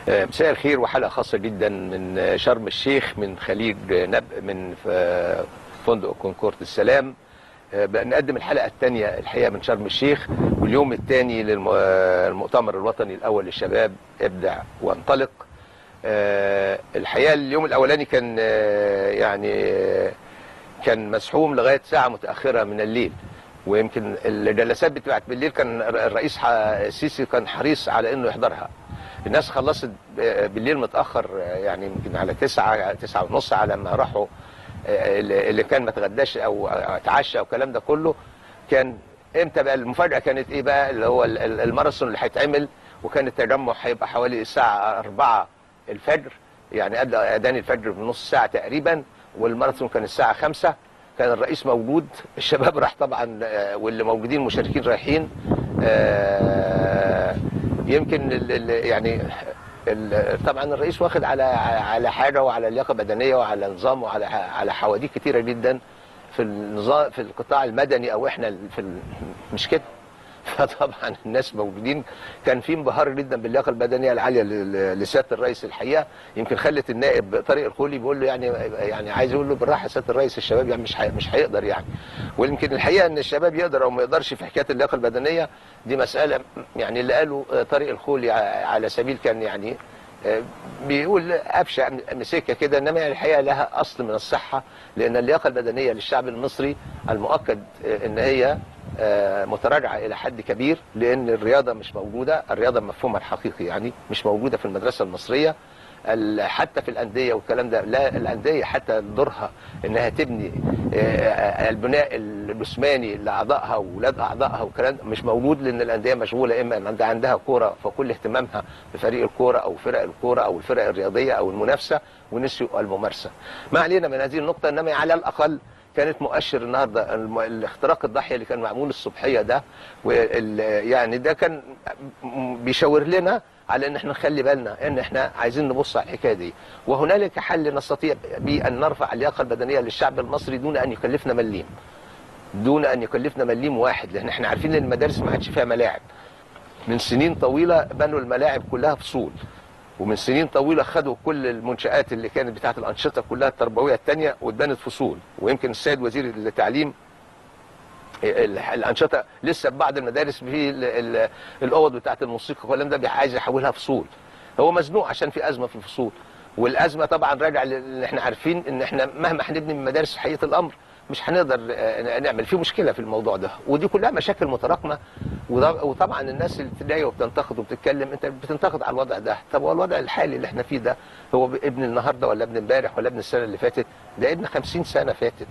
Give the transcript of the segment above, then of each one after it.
مساء الخير وحلقه خاصه جدا من شرم الشيخ من خليج نبأ من ف- فندق كونكورد السلام بنقدم الحلقه الثانيه الحقيقه من شرم الشيخ واليوم الثاني للمؤتمر الوطني الاول للشباب ابدع وانطلق آه، الحقيقه اليوم الاولاني كان آه، يعني آه، كان مسحوم لغايه ساعه متاخره من الليل ويمكن الجلسات بتاعت بالليل كان الرئيس ح- السيسي كان حريص على انه يحضرها الناس خلصت بالليل متاخر يعني يمكن على تسعة تسعة ونص على ما راحوا اللي اللي كان ما اتغداش او اتعشى او الكلام ده كله كان امتى بقى المفاجاه كانت ايه بقى اللي هو ال- ال- الماراثون اللي هيتعمل وكان التجمع هيبقى حوالي الساعه 4 الفجر يعني قبل اذان الفجر بنص ساعه تقريبا والماراثون كان الساعه 5 كان الرئيس موجود الشباب راح طبعا آه، واللي موجودين مشاركين رايحين آه، يمكن ال- ال- يعني ال- طبعا الرئيس واخد على على حاجه وعلى لياقه بدنيه وعلى نظام وعلى على حواديت كتيره جدا في النظام في القطاع المدني او احنا في ال- مش كده فطبعا الناس موجودين كان في انبهار جدا باللياقه البدنيه العاليه ل- لسياده الرئيس الحقيقه يمكن خلت النائب طارق الخولي بيقول له يعني يعني عايز يقول له بالراحه يا سياده الرئيس الشباب يعني مش حي مش هيقدر يعني ويمكن الحقيقه ان الشباب يقدر او ما يقدرش في حكايه اللياقه البدنيه دي مساله يعني اللي قاله طارق الخولي ع- على سبيل كان يعني آه، بيقول ابشع مسكه كده انما يعني الحقيقه لها اصل من الصحه لان اللياقه البدنيه للشعب المصري المؤكد آه، ان هي آه، متراجعه الى حد كبير لان الرياضه مش موجوده الرياضه بمفهومها الحقيقي يعني مش موجوده في المدرسه المصريه ال- حتى في الانديه والكلام ده لا الانديه حتى دورها انها تبني آه، البناء الجسماني لاعضائها واولاد اعضائها والكلام ده مش موجود لان الانديه مشغوله اما ان عندها عندها كوره فكل اهتمامها بفريق الكوره او فرق الكوره او الفرق الرياضيه او المنافسه ونسيوا الممارسه. ما علينا من هذه النقطه انما على الاقل كانت مؤشر النهارده الم- الاختراق الضاحيه اللي كان معمول الصبحيه ده وال- يعني ده كان م- بيشاور لنا على ان احنا نخلي بالنا ان احنا عايزين نبص على الحكايه دي وهنالك حل نستطيع به ان نرفع اللياقه البدنيه للشعب المصري دون ان يكلفنا مليم دون ان يكلفنا مليم واحد لان احنا عارفين ان المدارس ما عادش فيها ملاعب من سنين طويله بنوا الملاعب كلها فصول ومن سنين طويله خدوا كل المنشات اللي كانت بتاعت الانشطه كلها التربويه الثانيه واتبنت فصول ويمكن السيد وزير التعليم ال- الانشطه لسه بعض المدارس في ال- ال- الاوض بتاعت الموسيقى والكلام ده عايز يحولها فصول هو مزنوق عشان في ازمه في الفصول والازمه طبعا راجع لان احنا عارفين ان احنا مهما هنبني من مدارس في حقيقه الامر مش هنقدر آه، نعمل في مشكله في الموضوع ده ودي كلها مشاكل متراكمه وده- وطبعا الناس اللي بتلاقي وبتنتقد وبتتكلم انت بتنتقد على الوضع ده طب هو الوضع الحالي اللي احنا فيه ده هو ابن النهارده ولا ابن امبارح ولا ابن السنه اللي فاتت ده ابن 50 سنه فاتت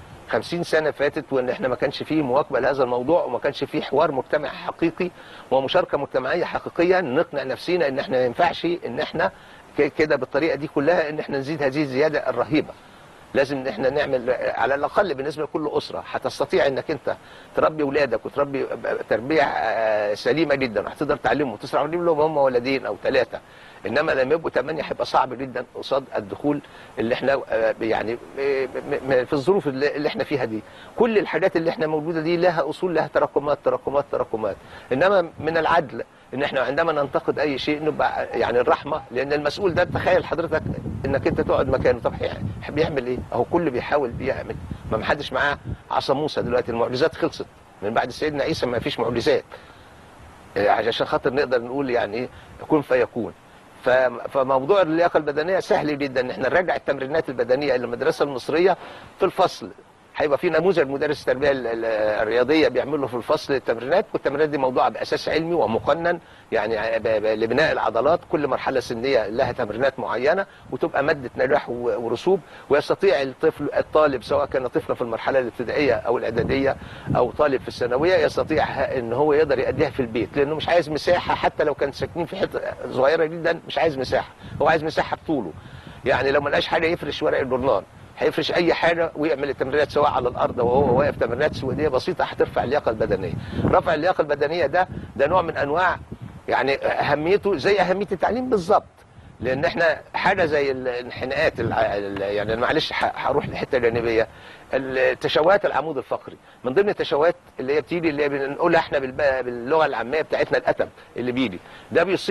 50 سنه فاتت وان احنا ما كانش فيه مواكبه لهذا الموضوع وما كانش فيه حوار مجتمعي حقيقي ومشاركه مجتمعيه حقيقيه نقنع نفسينا ان احنا ما ينفعش ان احنا ك- كده بالطريقه دي كلها ان احنا نزيد هذه الزياده الرهيبه لازم ان احنا نعمل على الاقل بالنسبه لكل اسره هتستطيع انك انت تربي اولادك وتربي تربيه آه، سليمه جدا وهتقدر تعلمهم وتصرف عليهم لهم هم ولدين او ثلاثه انما لما يبقوا ثمانيه هيبقى صعب جدا قصاد الدخول اللي احنا آه، يعني م- م- في الظروف اللي اللي احنا فيها دي كل الحاجات اللي احنا موجوده دي لها اصول لها تراكمات تراكمات تراكمات انما من العدل ان احنا عندما ننتقد اي شيء نبقى يعني الرحمه لان المسؤول ده تخيل حضرتك انك انت تقعد مكانه طب هي- بيعمل ايه؟ اهو كل بيحاول بيعمل ما محدش معاه عصا موسى دلوقتي المعجزات خلصت من بعد سيدنا عيسى ما فيش معجزات آه، عشان خاطر نقدر نقول يعني ايه كن فيكون ف- فموضوع اللياقه البدنيه سهل جدا ان احنا نرجع التمرينات البدنيه الى المدرسه المصريه في الفصل هيبقى في نموذج مدرس التربيه ال- ال- الرياضيه بيعمل له في الفصل التمرينات والتمرينات دي موضوعه باساس علمي ومقنن يعني ب- ب- لبناء العضلات كل مرحله سنيه لها تمرينات معينه وتبقى ماده نجاح و- ورسوب ويستطيع الطفل الطالب سواء كان طفل في المرحله الابتدائيه او الاعداديه او طالب في الثانويه يستطيع ه- ان هو يقدر يأديها في البيت لانه مش عايز مساحه حتى لو كان ساكنين في حته صغيره جدا مش عايز مساحه هو عايز مساحه بطوله يعني لو ما لقاش حاجه يفرش ورق الجورنال هيفرش اي حاجه ويعمل التمرينات سواء على الارض وهو واقف تمرينات سويديه بسيطه هترفع اللياقه البدنيه رفع اللياقه البدنيه ده ده نوع من انواع يعني اهميته زي اهميه التعليم بالظبط لان احنا حاجه زي الانحناءات الع... ال- يعني معلش ه- هروح لحته جانبيه التشوهات العمود الفقري من ضمن التشوهات اللي هي بتيجي اللي هي بنقولها احنا بالب... باللغه العاميه بتاعتنا الاتم اللي بيجي ده بيصيب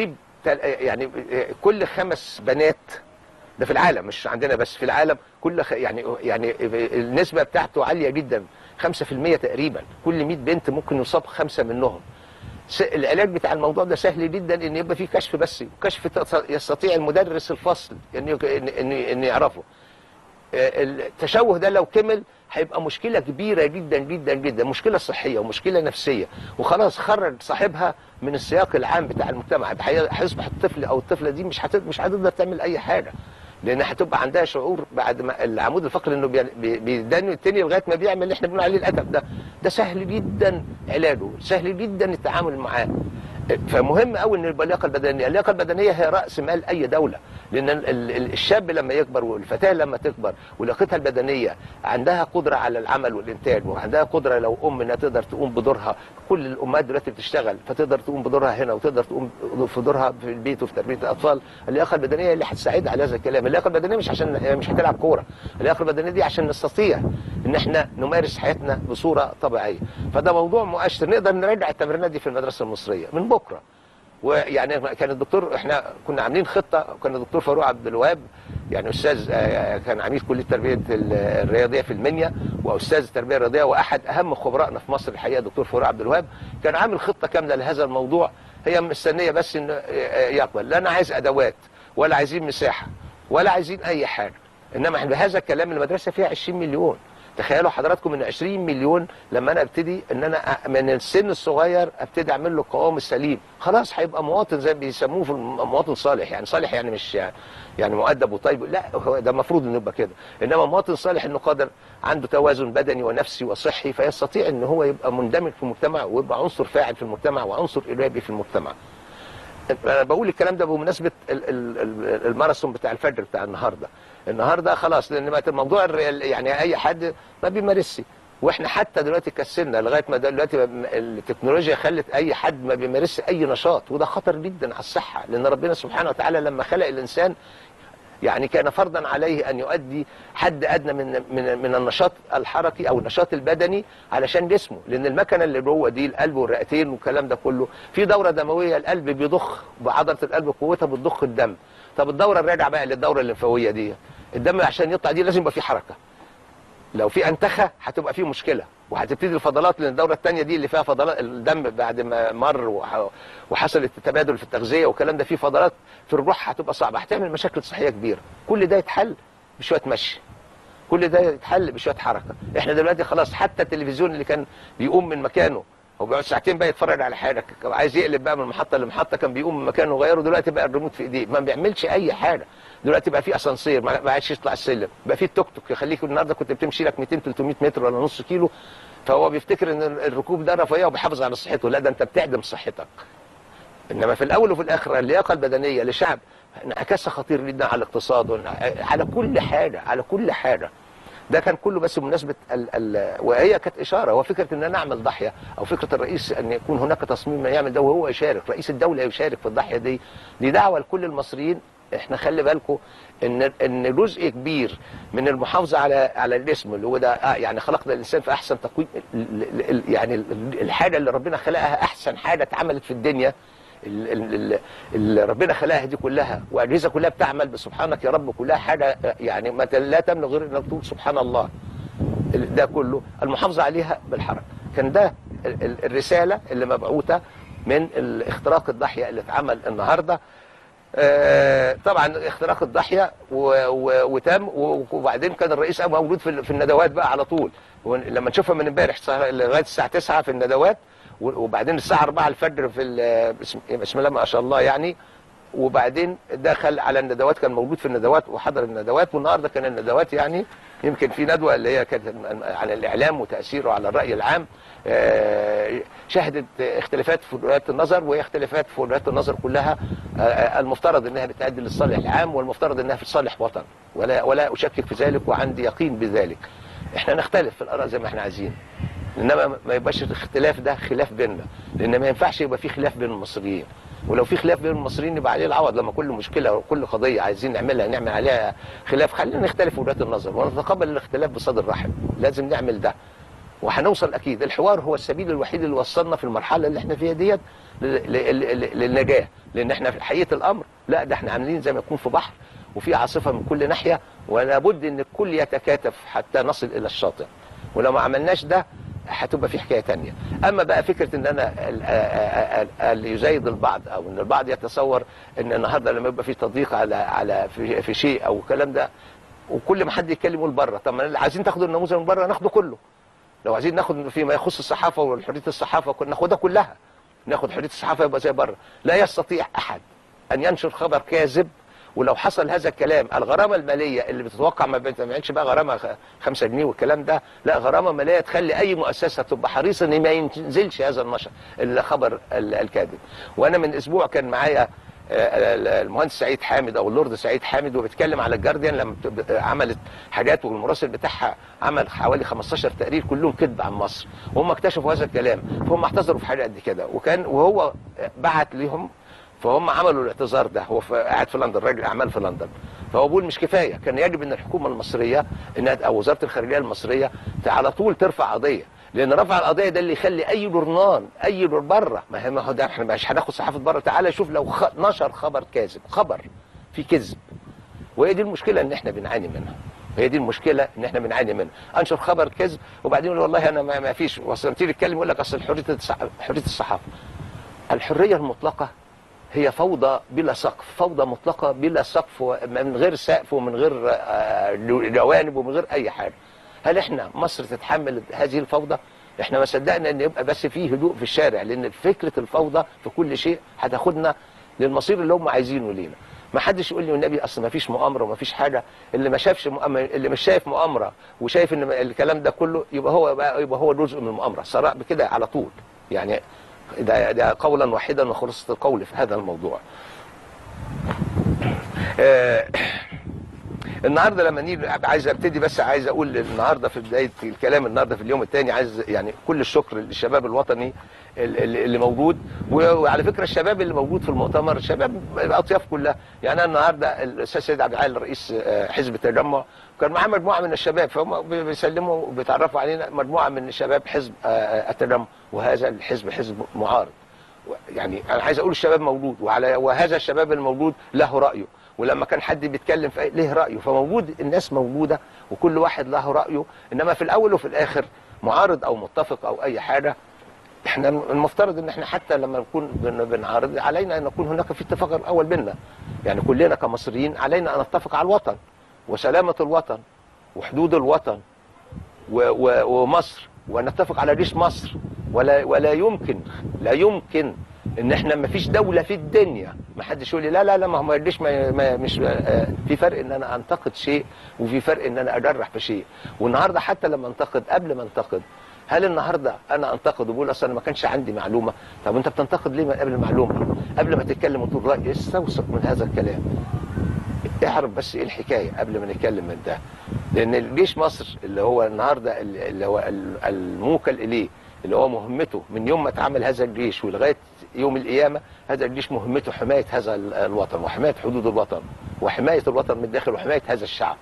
تل- يعني كل خمس بنات ده في العالم مش عندنا بس في العالم كل خ... يعني يعني النسبه بتاعته عاليه جدا 5% تقريبا كل 100 بنت ممكن يصاب خمسه منهم س- العلاج بتاع الموضوع ده سهل جدا ان يبقى فيه كشف بس كشف ت- يستطيع المدرس الفصل ان يك- ان ان, إن يعرفه آه، التشوه ده لو كمل هيبقى مشكله كبيره جدا جدا جدا مشكله صحيه ومشكله نفسيه وخلاص خرج صاحبها من السياق العام بتاع المجتمع هي- هيصبح الطفل او الطفله دي مش هت- مش هتقدر تعمل اي حاجه لان هتبقى عندها شعور بعد ما العمود الفقري انه بي- بي- بيدني التاني لغايه ما بيعمل اللي احنا بنقول عليه الادب ده ده سهل جدا علاجه سهل جدا التعامل معاه فمهم قوي ان يبقى اللياقه البدنيه، اللياقه البدنيه هي راس مال اي دوله، لان ال- ال- الشاب لما يكبر والفتاه لما تكبر ولياقتها البدنيه عندها قدره على العمل والانتاج وعندها قدره لو ام انها تقدر تقوم بدورها، كل الامهات دلوقتي بتشتغل فتقدر تقوم بدورها هنا وتقدر تقوم في دورها في البيت وفي تربيه الاطفال، اللياقه البدنيه هي اللي هتساعدها على هذا الكلام، اللياقه البدنيه مش عشان مش هتلعب كوره، اللياقه البدنيه دي عشان نستطيع ان احنا نمارس حياتنا بصوره طبيعيه، فده موضوع مؤشر نقدر نرجع التمرينات دي في المدرسه المصريه من بكره. ويعني كان الدكتور احنا كنا عاملين خطه وكان الدكتور فاروق عبد الوهاب يعني استاذ آه، كان عميد كليه التربيه ال- الرياضيه في المنيا واستاذ التربيه الرياضيه واحد اهم خبرائنا في مصر الحقيقه الدكتور فاروق عبد الوهاب كان عامل خطه كامله لهذا الموضوع هي مستنيه بس انه آه، يقبل لا انا عايز ادوات ولا عايزين مساحه ولا عايزين اي حاجه انما احنا بهذا الكلام المدرسه فيها 20 مليون تخيلوا حضراتكم من 20 مليون لما انا ابتدي ان انا أ- من السن الصغير ابتدي اعمل له القوام السليم خلاص هيبقى مواطن زي ما بيسموه في الم- مواطن صالح يعني صالح يعني مش يعني, يعني مؤدب وطيب لا هو ده المفروض انه يبقى كده انما مواطن صالح انه قادر عنده توازن بدني ونفسي وصحي فيستطيع ان هو يبقى مندمج في المجتمع ويبقى عنصر فاعل في المجتمع وعنصر ايجابي في المجتمع انا بقول الكلام ده بمناسبه ال- ال- ال- الماراثون بتاع الفجر بتاع النهارده النهارده خلاص لان بقت الموضوع الريال- يعني اي حد ما بيمارسش واحنا حتى دلوقتي كسلنا لغايه ما دلوقتي م- التكنولوجيا خلت اي حد ما بيمارسش اي نشاط وده خطر جدا على الصحه لان ربنا سبحانه وتعالى لما خلق الانسان يعني كان فرضا عليه ان يؤدي حد ادنى من من من النشاط الحركي او النشاط البدني علشان جسمه لان المكنه اللي جوه دي القلب والرئتين والكلام ده كله في دوره دمويه القلب بيضخ بعضله القلب قوتها بتضخ الدم طب الدوره الراجعه بقى للدوره الليمفاويه دي الدم عشان يطلع دي لازم يبقى فيه حركه لو في انتخه هتبقى فيه مشكله وهتبتدي الفضلات لان الدوره الثانيه دي اللي فيها فضلات الدم بعد ما مر وح- وحصل التبادل في التغذيه والكلام ده فيه فضلات في الروح هتبقى صعبه هتعمل مشاكل صحيه كبيره كل ده يتحل بشويه مشي كل ده يتحل بشويه حركه احنا دلوقتي خلاص حتى التلفزيون اللي كان بيقوم من مكانه هو بيقعد ساعتين بقى يتفرج على حاجه عايز يقلب بقى من محطه لمحطه كان بيقوم من مكانه وغيره دلوقتي بقى الريموت في ايديه ما بيعملش اي حاجه دلوقتي بقى في اسانسير ما ما عادش يطلع السلم بقى في التوك توك يخليك النهارده كنت بتمشي لك 200 300 متر ولا نص كيلو فهو بيفتكر ان الركوب ده رفاهيه وبيحافظ على صحته لا ده انت بتعدم صحتك انما في الاول وفي الاخر اللياقه البدنيه لشعب انعكاسها خطير جدا على الاقتصاد وإنع- على كل حاجه على كل حاجه ده كان كله بس بمناسبه ال ال وهي كانت اشاره هو فكره ان انا اعمل ضحيه او فكره الرئيس ان يكون هناك تصميم ان يعمل ده وهو يشارك رئيس الدوله يشارك في الضحيه دي دي دعوه لكل المصريين احنا خلي بالكم ان ان جزء كبير من المحافظه على على الجسم اللي هو ده آه يعني خلقنا الانسان في احسن تقويم ال- ال- ال- يعني ال- الحاجه اللي ربنا خلقها احسن حاجه اتعملت في الدنيا ال- ال- ال- اللي ربنا خلقها دي كلها واجهزه كلها بتعمل بسبحانك يا رب كلها حاجه يعني ما ت- لا تملك غير انك تقول سبحان الله ال- ده كله المحافظه عليها بالحركه كان ده ال- ال- الرساله اللي مبعوثه من الاختراق الضاحيه اللي اتعمل النهارده آه، طبعا اختراق الضاحيه و- و- وتم و- وبعدين كان الرئيس أبو موجود في ال- في الندوات بقى على طول ون- لما نشوفها من امبارح سهر- لغايه الساعه 9 في الندوات و- وبعدين الساعه 4 الفجر في ال- بسم بسم الله ما شاء الله يعني وبعدين دخل على الندوات كان موجود في الندوات وحضر الندوات والنهارده كان الندوات يعني يمكن في ندوه اللي هي كانت على الاعلام وتاثيره على الراي العام آه، شهدت اختلافات في وجهات النظر وهي اختلافات في وجهات النظر كلها آه، المفترض انها بتؤدي للصالح العام والمفترض انها في صالح وطن ولا ولا اشكك في ذلك وعندي يقين بذلك احنا نختلف في الاراء زي ما احنا عايزين انما ما يبقاش الاختلاف ده خلاف بيننا لان ما ينفعش يبقى في خلاف بين المصريين ولو في خلاف بين المصريين يبقى عليه العوض لما كل مشكله او كل قضيه عايزين نعملها نعمل عليها خلاف خلينا نختلف في وجهات النظر ونتقبل الاختلاف بصدر رحب لازم نعمل ده وهنوصل اكيد الحوار هو السبيل الوحيد اللي وصلنا في المرحله اللي احنا فيها ديت لل- لل- لل- للنجاه لان احنا في حقيقه الامر لا ده احنا عاملين زي ما يكون في بحر وفي عاصفه من كل ناحيه ولا بد ان الكل يتكاتف حتى نصل الى الشاطئ ولو ما عملناش ده هتبقى في حكايه تانية اما بقى فكره ان انا ال- ال- ال- اللي يزايد البعض او ان البعض يتصور ان النهارده لما يبقى في تضييق على على في, في شيء او الكلام ده وكل ما حد يتكلم يقول بره طب ما عايزين تاخدوا النموذج من بره ناخده كله لو عايزين ناخد فيما يخص الصحافه وحريه الصحافه كنا ناخدها كلها ناخد حريه الصحافه يبقى زي بره لا يستطيع احد ان ينشر خبر كاذب ولو حصل هذا الكلام الغرامه الماليه اللي بتتوقع ما بتعملش بقى غرامه 5 جنيه والكلام ده لا غرامه ماليه تخلي اي مؤسسه تبقى حريصه ان ما ينزلش هذا النشر الخبر ال- الكاذب وانا من اسبوع كان معايا آه، المهندس سعيد حامد او اللورد سعيد حامد وبيتكلم على الجارديان لما بت- عملت حاجات والمراسل بتاعها عمل حوالي 15 تقرير كلهم كذب عن مصر وهم اكتشفوا هذا الكلام فهم اعتذروا في حاجه قد كده وكان وهو بعت لهم فهم عملوا الاعتذار ده هو في- قاعد في لندن راجل اعمال في لندن فهو بيقول مش كفايه كان يجب ان الحكومه المصريه انها او وزاره الخارجيه المصريه على طول ترفع قضيه لان رفع القضيه ده اللي يخلي اي جورنال اي جور بره ما هي ما هو ده احنا مش هناخد صحافه بره تعالى شوف لو خ... نشر خبر كاذب خبر في كذب وهي دي المشكله ان احنا بنعاني منها هي دي المشكله ان احنا بنعاني منها انشر خبر كذب وبعدين يقول والله انا ما, ما فيش وصلت تيجي تتكلم يقول لك اصل حريه الصح- حريه الصحافه الحريه المطلقه هي فوضى بلا سقف فوضى مطلقه بلا سقف من غير سقف ومن غير آه، جوانب ومن غير اي حاجه هل احنا مصر تتحمل هذه الفوضى احنا ما صدقنا ان يبقى بس فيه هدوء في الشارع لان فكره الفوضى في كل شيء هتاخدنا للمصير اللي هم عايزينه لينا ما حدش يقول لي والنبي اصل ما فيش مؤامره وما فيش حاجه اللي ما شافش مؤامرة اللي مش شايف مؤامره وشايف ان الكلام ده كله يبقى هو يبقى, يبقى هو جزء من المؤامره صراع بكده على طول يعني ده, ده قولا واحدا وخلاصه القول في هذا الموضوع آه، النهارده لما نيجي عايز ابتدي بس عايز اقول النهارده في بدايه الكلام النهارده في اليوم الثاني عايز يعني كل الشكر للشباب الوطني ال- ال- اللي موجود و- وعلى فكره الشباب اللي موجود في المؤتمر شباب الاطياف كلها يعني انا النهارده الاستاذ سيد عبد العال رئيس آه، حزب التجمع كان معاه مجموعه من الشباب فهم بي- بيسلموا وبيتعرفوا علينا مجموعه من شباب حزب آه، التجمع وهذا الحزب حزب معارض يعني انا عايز اقول الشباب موجود وعلى وهذا الشباب الموجود له رايه ولما كان حد بيتكلم في ليه رايه فموجود الناس موجوده وكل واحد له رايه انما في الاول وفي الاخر معارض او متفق او اي حاجه احنا المفترض ان احنا حتى لما نكون بن- بنعارض علينا ان يكون هناك في اتفاق الاول بيننا يعني كلنا كمصريين علينا ان نتفق على الوطن وسلامه الوطن وحدود الوطن و- و- ومصر ونتفق على جيش مصر ولا ولا يمكن لا يمكن ان احنا ما فيش دوله في الدنيا ما حدش يقول لي لا لا لا ما هو الجيش ما ما مش آه، في فرق ان انا انتقد شيء وفي فرق ان انا اجرح في شيء والنهارده حتى لما انتقد قبل ما انتقد هل النهارده انا انتقد وبقول اصل انا ما كانش عندي معلومه طب انت بتنتقد ليه من قبل المعلومه قبل ما تتكلم وتقول رايي استوثق من هذا الكلام اعرف بس ايه الحكايه قبل ما نتكلم من ده لان الجيش مصر اللي هو النهارده اللي هو الموكل اليه اللي هو مهمته من يوم ما اتعمل هذا الجيش ولغايه يوم القيامه هذا الجيش مهمته حمايه هذا الوطن وحمايه حدود الوطن وحمايه الوطن من الداخل وحمايه هذا الشعب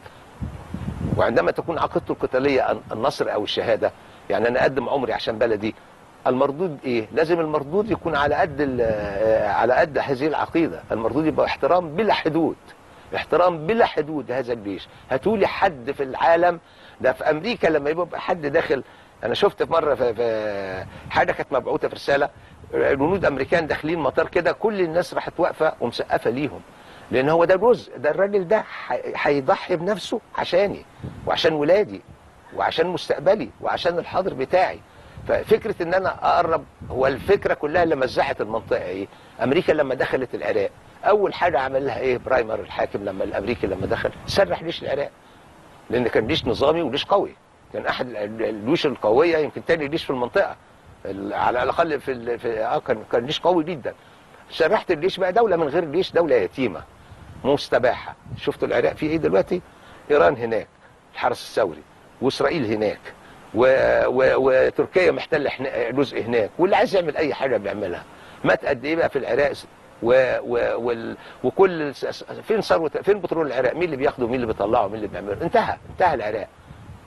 وعندما تكون عقيدته القتاليه النصر او الشهاده يعني انا اقدم عمري عشان بلدي المردود ايه؟ لازم المردود يكون على قد ال- على قد هذه العقيده، المردود يبقى احترام بلا حدود. احترام بلا حدود هذا الجيش، هاتولي حد في العالم ده في امريكا لما يبقى حد داخل انا شفت في مره في, في حاجه كانت مبعوثه في رساله جنود امريكان داخلين مطار كده كل الناس راحت واقفه ومسقفه ليهم لان هو ده جزء ده الراجل ده ح- هيضحي بنفسه عشاني وعشان ولادي وعشان مستقبلي وعشان الحاضر بتاعي ففكره ان انا اقرب هو الفكره كلها اللي مزعت المنطقه ايه امريكا لما دخلت العراق اول حاجه عمل لها ايه برايمر الحاكم لما الامريكي لما دخل سرح جيش العراق لان كان جيش نظامي وجيش قوي كان احد ال- الجيوش القويه يمكن تاني جيش في المنطقه ال- على الاقل في, ال- في اه كان كان جيش قوي جدا سرحت الجيش بقى دوله من غير جيش دوله يتيمه مستباحه شفتوا العراق فيه ايه دلوقتي ايران هناك الحرس الثوري واسرائيل هناك و... و... وتركيا محتله حنا- جزء هناك واللي عايز يعمل اي حاجه بيعملها مات قد ايه بقى في العراق و... و... وال... وكل الس- فين ثروه فين بترول العراق مين اللي بياخده ومين اللي بيطلعه ومين اللي بيعمله انتهى انتهى العراق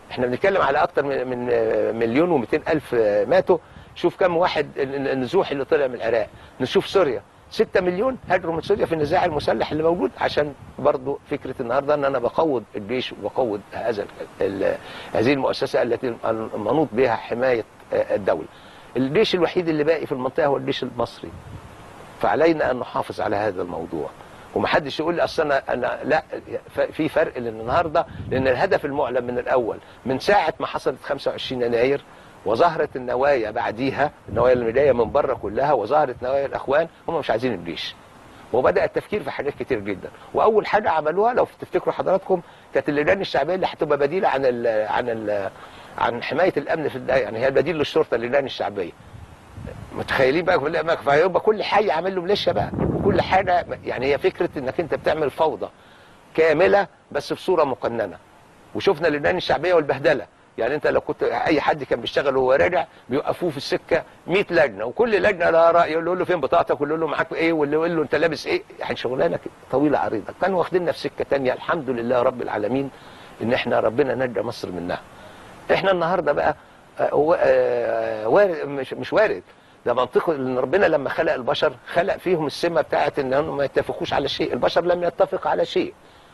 احنا بنتكلم على اكتر من من مليون و200 الف ماتوا شوف كم واحد النزوح اللي طلع من العراق نشوف سوريا 6 مليون هاجروا من سوريا في النزاع المسلح اللي موجود عشان برضو فكره النهارده ان انا بقوض الجيش وبقوض هذا ال- ال- هذه المؤسسه التي المنوط بها حمايه الدوله. الجيش الوحيد اللي باقي في المنطقه هو الجيش المصري. فعلينا ان نحافظ على هذا الموضوع. ومحدش يقول لي اصل انا انا لا ف- في فرق لان النهارده لان الهدف المعلن من الاول من ساعه ما حصلت 25 يناير وظهرت النوايا بعديها النوايا اللي جايه من بره كلها وظهرت نوايا الاخوان هم مش عايزين الجيش وبدا التفكير في حاجات كتير جدا واول حاجه عملوها لو تفتكروا حضراتكم كانت اللجان الشعبيه اللي هتبقى بديله عن ال عن ال عن حمايه الامن في الدايره يعني هي البديل للشرطه اللجان الشعبيه متخيلين بقى كل- ما- فهيبقى كل حي عامل له ميليشيا بقى وكل حاجه يعني هي فكره انك انت بتعمل فوضى كامله بس بصوره مقننه وشفنا اللجان الشعبيه والبهدله يعني انت لو كنت اي حد كان بيشتغل وهو راجع بيوقفوه في السكه 100 لجنه وكل لجنه لها راي يقول له فين بطاقتك واللي يقول له معاك ايه واللي يقول له انت لابس ايه يعني شغلانه طويله عريضه كانوا واخديننا في سكه تانية الحمد لله رب العالمين ان احنا ربنا نجى مصر منها احنا النهارده بقى آه، هو- آه، وارد مش مش وارد ده منطقي ان ربنا لما خلق البشر خلق فيهم السمه بتاعت ان هم ما يتفقوش على شيء البشر لم يتفق على شيء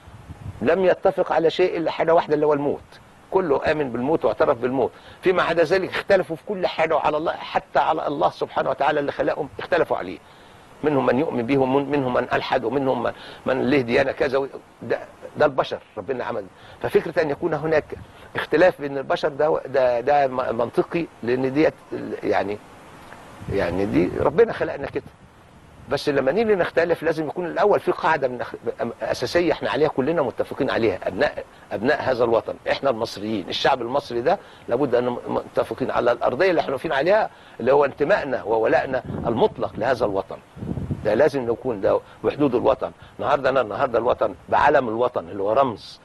لم يتفق على شيء الا حاجه واحده اللي هو الموت كله امن بالموت واعترف بالموت فيما عدا ذلك اختلفوا في كل حاجه وعلى الله حتى على الله سبحانه وتعالى اللي خلقهم اختلفوا عليه منهم من يؤمن به ومنهم من الحد ومنهم من, من له ديانه كذا و- ده, ده البشر ربنا عمل ففكره ان يكون هناك اختلاف بين البشر ده ده ده م- منطقي لان ديت ال- يعني يعني دي ربنا خلقنا كده بس لما نيجي نختلف لازم يكون الاول في قاعده من اساسيه احنا عليها كلنا متفقين عليها ابناء ابناء هذا الوطن احنا المصريين الشعب المصري ده لابد ان متفقين على الارضيه اللي احنا واقفين عليها اللي هو انتمائنا وولائنا المطلق لهذا الوطن ده لازم يكون ده وحدود الوطن النهارده انا النهارده الوطن بعلم الوطن اللي هو رمز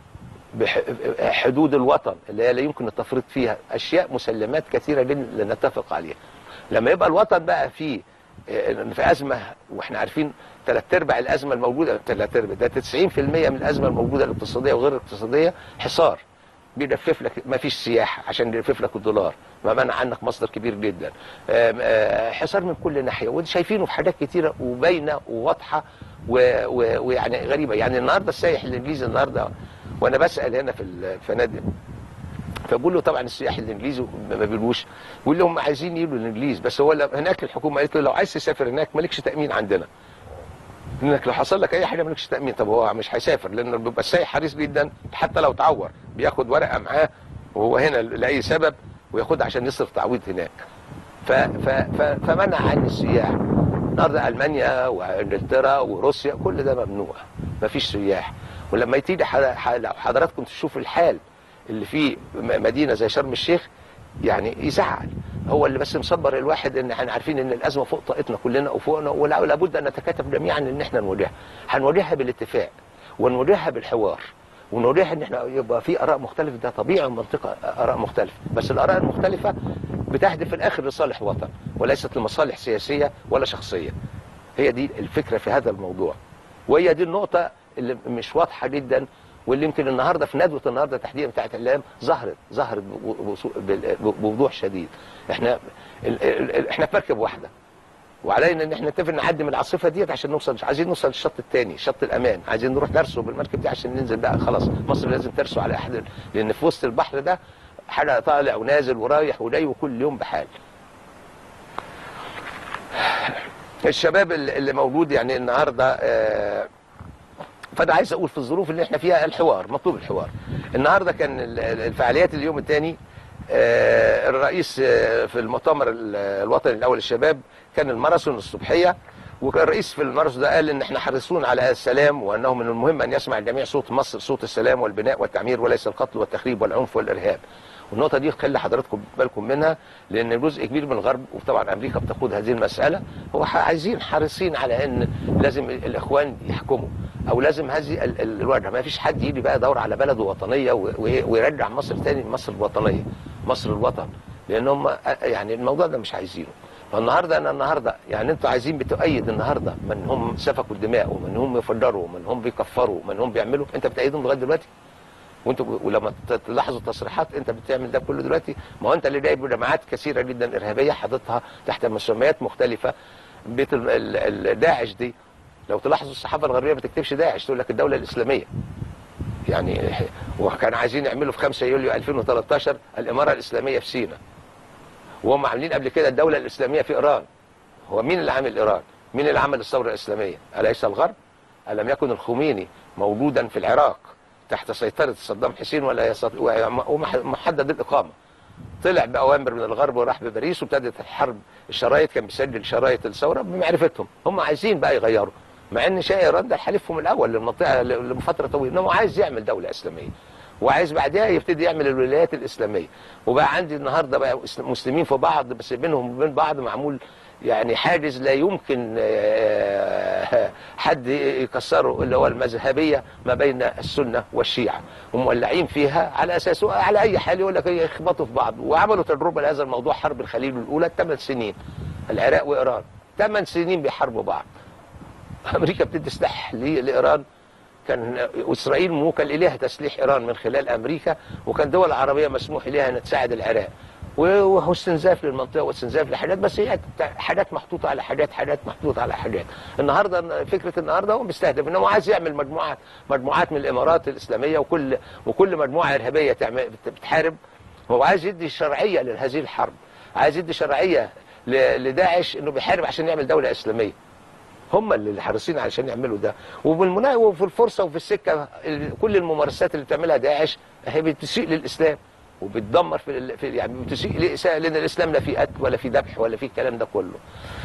بحدود الوطن اللي هي لا يمكن التفريط فيها اشياء مسلمات كثيره جدا نتفق عليها لما يبقى الوطن بقى فيه في ازمه واحنا عارفين ثلاث ارباع الازمه الموجوده ثلاث ارباع ده 90% من الازمه الموجوده الاقتصاديه وغير الاقتصاديه حصار بيلفف لك ما فيش سياحه عشان يلفف لك الدولار ما منع عنك مصدر كبير جدا آم، آه، حصار من كل ناحيه وده شايفينه في حاجات كتيره وباينه وواضحه و- و- ويعني غريبه يعني النهارده السائح الانجليزي النهارده وانا بسال هنا في الفنادق فبقول له طبعا السياح الانجليزي ما بيقولوش بيقول لهم عايزين يجوا الانجليز بس هو ل- هناك الحكومه قالت له لو عايز تسافر هناك مالكش تامين عندنا انك لو حصل لك اي حاجه مالكش تامين طب هو مش هيسافر لان بيبقى السائح حريص جدا حتى لو تعور بياخد ورقه معاه وهو هنا لاي سبب وياخدها عشان يصرف تعويض هناك ف ف ف فمنع عن السياح النهارده المانيا وانجلترا وروسيا كل ده ممنوع مفيش سياح ولما تيجي حد- ح- لو حضراتكم تشوفوا الحال اللي في م- مدينه زي شرم الشيخ يعني يزعل هو اللي بس مصبر الواحد ان احنا عارفين ان الازمه فوق طاقتنا كلنا وفوقنا ولا ولا بد ان نتكاتف جميعا ان احنا نواجهها هنواجهها بالاتفاق ونواجهها بالحوار ونواجهها ان احنا يبقى في اراء مختلفه ده طبيعي المنطقه اراء مختلفه بس الاراء المختلفه بتهدف في الاخر لصالح وطن وليست لمصالح سياسيه ولا شخصيه هي دي الفكره في هذا الموضوع وهي دي النقطه اللي مش واضحه جدا واللي يمكن النهارده في ندوه النهارده تحديدا بتاعت اعلام ظهرت ظهرت بوصو- بال- بوضوح شديد احنا ال- ال- ال- احنا في مركب واحده وعلينا ان احنا نتفق نعدي من العاصفه ديت عشان نوصل مش عايزين نوصل للشط الثاني شط الامان عايزين نروح نرسو بالمركب دي عشان ننزل بقى خلاص مصر لازم ترسو على احد ال- لان في وسط البحر ده حاجه طالع ونازل ورايح وجاي وكل يوم بحال الشباب اللي اللي موجود يعني النهارده آه، فانا عايز اقول في الظروف اللي احنا فيها الحوار مطلوب الحوار النهارده كان ال- ال- الفعاليات اليوم الثاني الرئيس آه، في المؤتمر ال- الوطني الاول للشباب كان الماراثون الصبحيه وكان الرئيس في الماراثون ده قال ان احنا حريصون على السلام وانه من المهم ان يسمع الجميع صوت مصر صوت السلام والبناء والتعمير وليس القتل والتخريب والعنف والارهاب والنقطه دي خلي حضراتكم بالكم منها لان جزء كبير من الغرب وطبعا امريكا بتقود هذه المساله هو ح- عايزين حريصين على ان لازم الاخوان يحكموا او لازم هذه ال- ال- الوجهه ما فيش حد يجي بقى يدور على بلده وطنيه و- و- ويرجع مصر تاني مصر الوطنيه مصر الوطن لان هم يعني الموضوع ده مش عايزينه فالنهارده انا النهارده يعني انتوا عايزين بتؤيد النهارده من هم سفكوا الدماء ومن هم يفجروا ومن هم بيكفروا ومن هم بيعملوا انت بتأيدهم لغايه دلوقتي وانتوا ولما ت- تلاحظوا التصريحات انت بتعمل ده كله دلوقتي ما هو انت اللي جايب جماعات كثيره جدا ارهابيه حاططها تحت مسميات مختلفه بيت ال- ال- ال- داعش دي لو تلاحظوا الصحافه الغربيه ما تكتبش داعش تقول لك الدوله الاسلاميه يعني وكانوا عايزين يعملوا في 5 يوليو 2013 الاماره الاسلاميه في سيناء وهم عاملين قبل كده الدوله الاسلاميه في ايران هو مين اللي عامل ايران؟ مين اللي عمل الثوره الاسلاميه؟ اليس الغرب؟ الم يكن الخميني موجودا في العراق تحت سيطره صدام حسين ولا يستطيع ومحدد الاقامه طلع باوامر من الغرب وراح بباريس وابتدت الحرب الشرايط كان بيسجل شرايط الثوره بمعرفتهم هم عايزين بقى يغيروا مع ان شيء ايران ده حليفهم الاول للمنطقه لفتره طويله انه عايز يعمل دوله اسلاميه وعايز بعدها يبتدي يعمل الولايات الاسلاميه وبقى عندي النهارده بقى مسلمين في بعض بس بينهم وبين بعض معمول يعني حاجز لا يمكن آه، حد يكسره اللي هو المذهبيه ما بين السنه والشيعه ومولعين فيها على اساس على اي حال يقول لك يخبطوا في بعض وعملوا تجربه لهذا الموضوع حرب الخليل الاولى ثمان سنين العراق وايران ثمان سنين بيحاربوا بعض امريكا بتدي سلاح ل- لايران كان اسرائيل موكل اليها تسليح ايران من خلال امريكا وكان دول عربيه مسموح لها ان تساعد العراق وهو استنزاف للمنطقه واستنزاف لحاجات بس هي حاجات محطوطه على حاجات حاجات محطوطه على حاجات النهارده فكره النهارده هو بيستهدف انه عايز يعمل مجموعه مجموعات من الامارات الاسلاميه وكل وكل مجموعه ارهابيه تعمل بتحارب هو عايز يدي شرعيه لهذه الحرب عايز يدي شرعيه ل- لداعش انه بيحارب عشان يعمل دوله اسلاميه هم اللي حريصين علشان يعملوا ده وبالمنا وفي الفرصه وفي السكه ال- كل الممارسات اللي بتعملها داعش هي بتسيء للاسلام وبتدمر في, ال- في يعني بتسيء لإساءة لان الاسلام لا فيه قتل ولا فيه ذبح ولا فيه الكلام ده كله.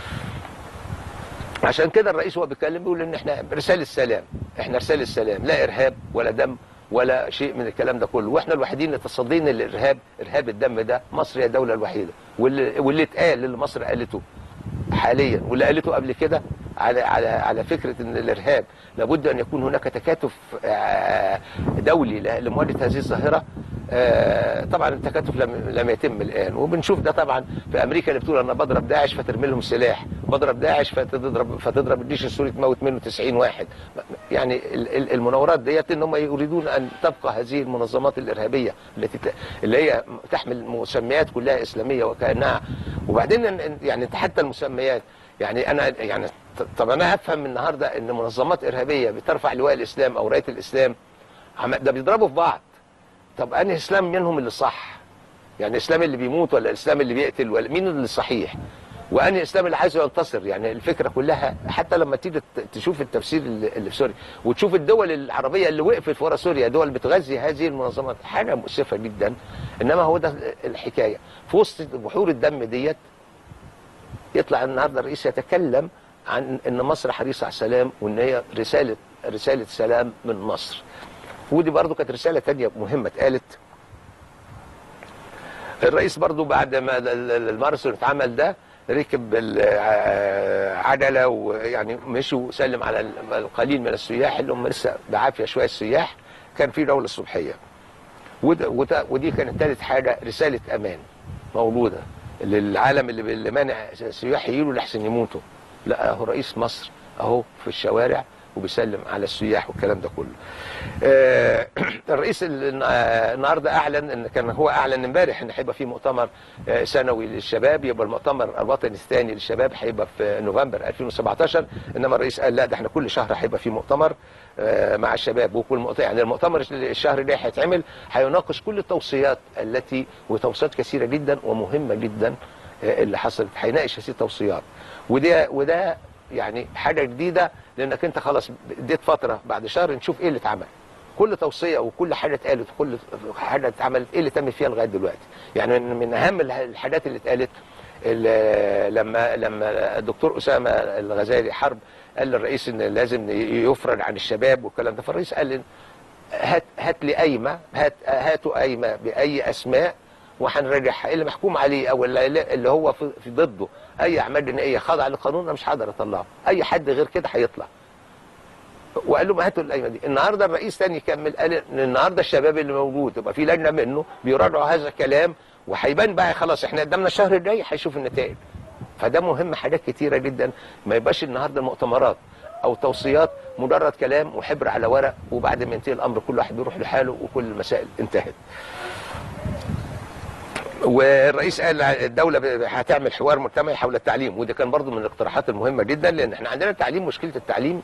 عشان كده الرئيس هو بيتكلم بيقول ان احنا رساله سلام احنا رساله سلام لا ارهاب ولا دم ولا شيء من الكلام ده كله واحنا الوحيدين اللي تصدينا للارهاب ارهاب الدم ده مصر هي الدوله الوحيده واللي, واللي اتقال اللي مصر قالته حاليا واللي قالته قبل كده على على على فكره ان الارهاب لابد ان يكون هناك تكاتف آه، دولي ل- لمواجهه هذه الظاهره آه، طبعا التكاتف لم لم يتم الان وبنشوف ده طبعا في امريكا اللي بتقول انا بضرب داعش فترمي لهم سلاح بضرب داعش فتضرب فتضرب الجيش السوري تموت منه 90 واحد يعني ال- ال- المناورات ديت ان هم يريدون ان تبقى هذه المنظمات الارهابيه التي ت- اللي هي تحمل مسميات كلها اسلاميه وكانها وبعدين إن- يعني انت حتى المسميات يعني انا يعني ط- طب انا هفهم النهارده ان منظمات ارهابيه بترفع لواء الاسلام او رايه الاسلام عم- ده بيضربوا في بعض طب انهي اسلام منهم اللي صح يعني الاسلام اللي بيموت ولا الاسلام اللي بيقتل ولا مين اللي صحيح وانهي الاسلام اللي عايز ينتصر يعني الفكره كلها حتى لما تيجي ت- تشوف التفسير اللي اللي في سوريا وتشوف الدول العربيه اللي وقفت ورا سوريا دول بتغذي هذه المنظمات حاجه مؤسفه جدا انما هو ده الحكايه في وسط بحور الدم ديت يطلع النهارده الرئيس يتكلم عن ان مصر حريصه على السلام وان هي رساله رساله سلام من مصر ودي برضو كانت رساله تانية مهمه اتقالت الرئيس برضو بعد ما ال- ال- الماراثون اتعمل ده ركب العجله ويعني مشي وسلم على ال- القليل من السياح اللي هم لسه بعافيه شويه السياح كان في دوله صبحيه وده وده ودي كانت ثالث حاجه رساله امان مولوده للعالم اللي اللي مانع السياح يجوا لحسن يموتوا لا اهو رئيس مصر اهو في الشوارع وبيسلم على السياح والكلام ده كله. آه، الرئيس ال- آه، النهارده اعلن ان كان هو اعلن امبارح ان هيبقى في مؤتمر آه، سنوي للشباب يبقى المؤتمر الوطني الثاني للشباب هيبقى في نوفمبر 2017 انما الرئيس قال لا ده احنا كل شهر هيبقى في مؤتمر آه، مع الشباب وكل مؤتمر يعني المؤتمر الشهر ده هيتعمل هيناقش كل التوصيات التي وتوصيات كثيره جدا ومهمه جدا آه، اللي حصلت هيناقش هذه التوصيات وده وده يعني حاجه جديده لانك انت خلاص اديت فتره بعد شهر نشوف ايه اللي اتعمل كل توصيه وكل حاجه اتقالت وكل حاجه اتعملت ايه اللي تم فيها لغايه دلوقتي يعني من من اهم الح- الحاجات اللي اتقالت ال- لما لما الدكتور اسامه الغزالي حرب قال للرئيس ان لازم يفرج عن الشباب والكلام ده فالرئيس قال لي هات هات لي قايمه هات هاتوا قايمه باي اسماء وهنراجعها اللي محكوم عليه او اللي, اللي هو في, في ضده اي اعمال جنائيه خاضعه للقانون انا مش هقدر اطلعه اي حد غير كده هيطلع وقال لهم هاتوا القايمه دي النهارده الرئيس تاني كمل قال ان النهارده الشباب اللي موجود يبقى في لجنه منه بيراجعوا هذا الكلام وهيبان بقى خلاص احنا قدامنا الشهر الجاي هيشوف النتائج فده مهم حاجات كتيره جدا ما يبقاش النهارده المؤتمرات او توصيات مجرد كلام وحبر على ورق وبعد ما ينتهي الامر كل واحد بيروح لحاله وكل المسائل انتهت والرئيس قال الدولة ب- هتعمل حوار مجتمعي حول التعليم وده كان برضو من الاقتراحات المهمة جدا لأن احنا عندنا التعليم مشكلة التعليم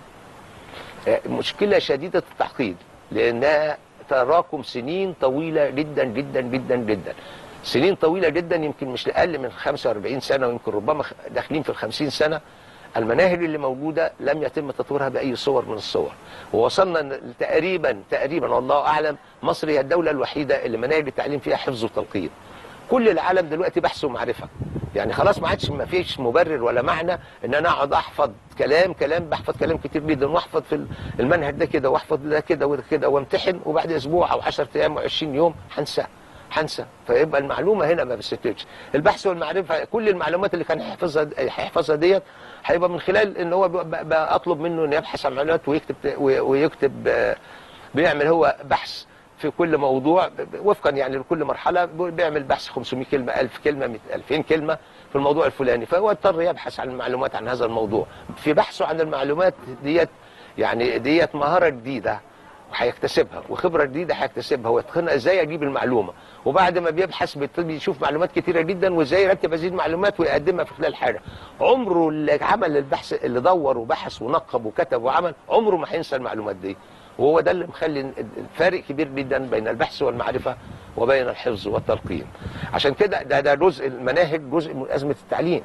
آه، مشكلة شديدة التعقيد لأنها تراكم سنين طويلة جدا جدا جدا جدا سنين طويلة جدا يمكن مش أقل من 45 سنة ويمكن ربما خ- داخلين في الخمسين سنة المناهج اللي موجودة لم يتم تطويرها بأي صور من الصور ووصلنا إن تقريبا تقريبا والله أعلم مصر هي الدولة الوحيدة اللي مناهج التعليم فيها حفظ وتلقين كل العالم دلوقتي بحث ومعرفة يعني خلاص ما عادش ما فيش مبرر ولا معنى ان انا اقعد احفظ كلام كلام بحفظ كلام كتير جدا واحفظ في المنهج ده كده واحفظ ده كده وده كده وامتحن وبعد اسبوع او 10 ايام او 20 يوم هنسى هنسى فيبقى المعلومه هنا ما بتستفدش البحث والمعرفه كل المعلومات اللي كان هيحفظها هيحفظها ديت هيبقى من خلال ان هو ب- ب- بطلب منه انه يبحث عن معلومات ويكتب ويكتب آه، بيعمل هو بحث في كل موضوع ب- ب- وفقا يعني لكل مرحله ب- بيعمل بحث 500 كلمه 1000 كلمه 100 2000 كلمه في الموضوع الفلاني فهو اضطر يبحث عن المعلومات عن هذا الموضوع في بحثه عن المعلومات ديت يعني ديت مهاره جديده وهيكتسبها وخبره جديده هيكتسبها ويتقنها ازاي اجيب المعلومه وبعد ما بيبحث بيبتدي يشوف معلومات كتيره جدا وازاي يرتب هذه المعلومات ويقدمها في خلال حاجه عمره اللي عمل البحث اللي دور وبحث ونقب وكتب وعمل عمره ما هينسى المعلومات دي وهو ده اللي مخلي الفارق كبير جدا بين البحث والمعرفه وبين الحفظ والتلقين عشان كده ده ده جزء المناهج جزء من ازمه التعليم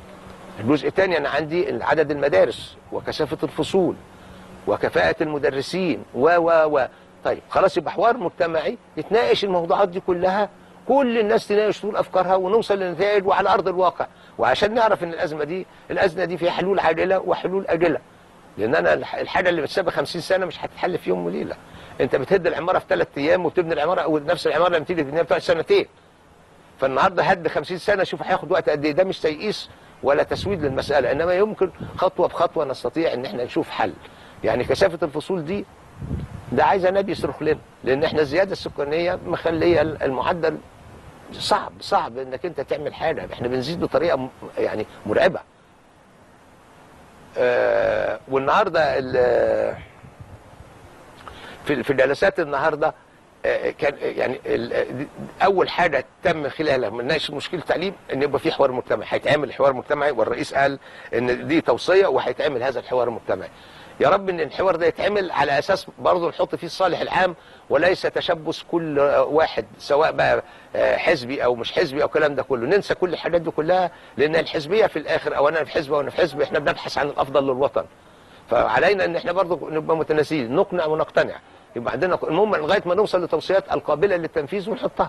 الجزء الثاني انا عندي عدد المدارس وكثافه الفصول وكفاءة المدرسين و و و طيب خلاص يبقى حوار مجتمعي يتناقش الموضوعات دي كلها كل الناس تناقش طول افكارها ونوصل لنتائج وعلى ارض الواقع وعشان نعرف ان الازمه دي الازمه دي فيها حلول عاجله وحلول اجله لان انا الح- الحاجه اللي بتسابق 50 سنه مش هتتحل في يوم وليله انت بتهد العماره في ثلاث ايام وبتبني العماره او نفس العماره لما تيجي تبنيها بتقعد سنتين فالنهارده هد 50 سنه شوف هياخد وقت قد ايه ده مش تيئيس ولا تسويد للمساله انما يمكن خطوه بخطوه نستطيع ان احنا نشوف حل يعني كثافه الفصول دي ده عايزه نادي يصرخ لنا لان احنا الزياده السكانيه مخليه المعدل صعب صعب انك انت تعمل حاجه احنا بنزيد بطريقه م- يعني مرعبه آه والنهارده ال- في في جلسات النهارده آه، كان يعني ال- اول حاجه تم خلالها من ناقش مشكله التعليم ان يبقى في حوار مجتمعي هيتعمل حوار مجتمعي والرئيس قال ان دي توصيه وهيتعمل هذا الحوار المجتمعي يا رب ان الحوار ده يتعمل على اساس برضه نحط فيه الصالح العام وليس تشبث كل واحد سواء بقى آه، حزبي او مش حزبي او الكلام ده كله ننسى كل الحاجات دي كلها لان الحزبيه في الاخر او انا في حزب او انا في حزب احنا بنبحث عن الافضل للوطن فعلينا ان احنا برضه نبقى متناسيين نقنع ونقتنع يبقى عندنا المهم لغايه ما نوصل لتوصيات القابله للتنفيذ ونحطها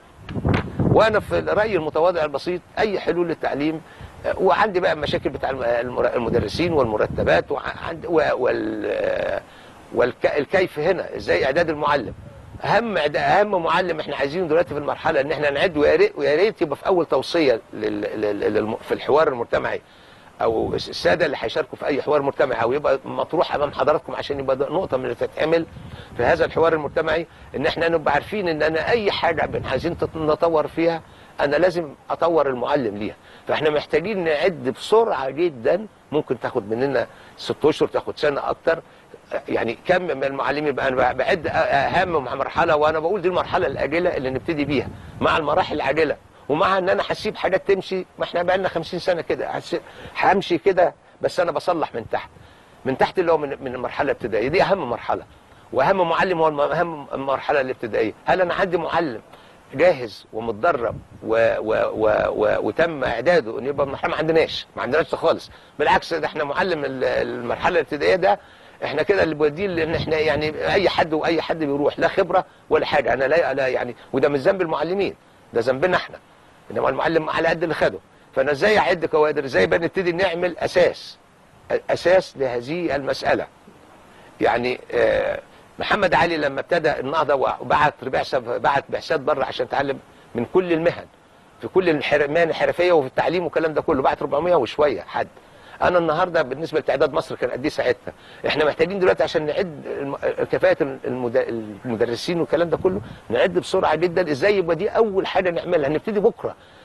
وانا في رايي المتواضع البسيط اي حلول للتعليم آه، وعندي بقى مشاكل بتاع الم- المر- المدرسين والمرتبات وعند و- وال آه، والكيف هنا ازاي اعداد المعلم اهم إعدا- اهم معلم احنا عايزينه دلوقتي في المرحله ان احنا نعد ويا ريت ويا ريت يبقى في اول توصيه لل... لل... للم... في الحوار المجتمعي او الساده اللي هيشاركوا في اي حوار مجتمعي او يبقى مطروح امام حضراتكم عشان يبقى ده نقطه من اللي تتعمل في هذا الحوار المجتمعي ان احنا نبقى عارفين ان انا اي حاجه بن- عايزين تط- نطور فيها انا لازم اطور المعلم ليها فاحنا محتاجين نعد بسرعه جدا ممكن تاخد مننا ست اشهر تاخد سنه اكتر يعني كم من المعلمين بقى انا بعد اهم مرحله وانا بقول دي المرحله الاجله اللي نبتدي بيها مع المراحل العاجله ومع ان انا هسيب حاجات تمشي ما احنا بقى لنا 50 سنه كده هس- همشي كده بس انا بصلح من تحت من تحت اللي هو من من المرحله الابتدائيه دي اهم مرحله واهم معلم هو الم- اهم المرحله الابتدائيه هل انا عندي معلم جاهز ومتدرب و و و و وتم اعداده ان يبقى المرحله ما عندناش ما عندناش ده خالص بالعكس ده احنا معلم ال- المرحله الابتدائيه ده احنا كده اللي بوديه لان احنا يعني اي حد واي حد بيروح لا خبره ولا حاجه انا لا لا يعني وده مش ذنب المعلمين ده ذنبنا احنا انما المعلم على قد اللي خده فانا ازاي اعد كوادر ازاي بقى نبتدي نعمل اساس اساس لهذه المساله يعني آه، محمد علي لما ابتدى النهضه وبعت بعثه بعت بعثات بره عشان تعلم من كل المهن في كل الحر- المهن الحرفيه وفي التعليم والكلام ده كله بعت 400 وشويه حد انا النهارده بالنسبه لتعداد مصر كان قد ايه ساعتها احنا محتاجين دلوقتي عشان نعد الم- كفاءه المد- المدرسين والكلام ده كله نعد بسرعه جدا ازاي يبقى دي اول حاجه نعملها نبتدي بكره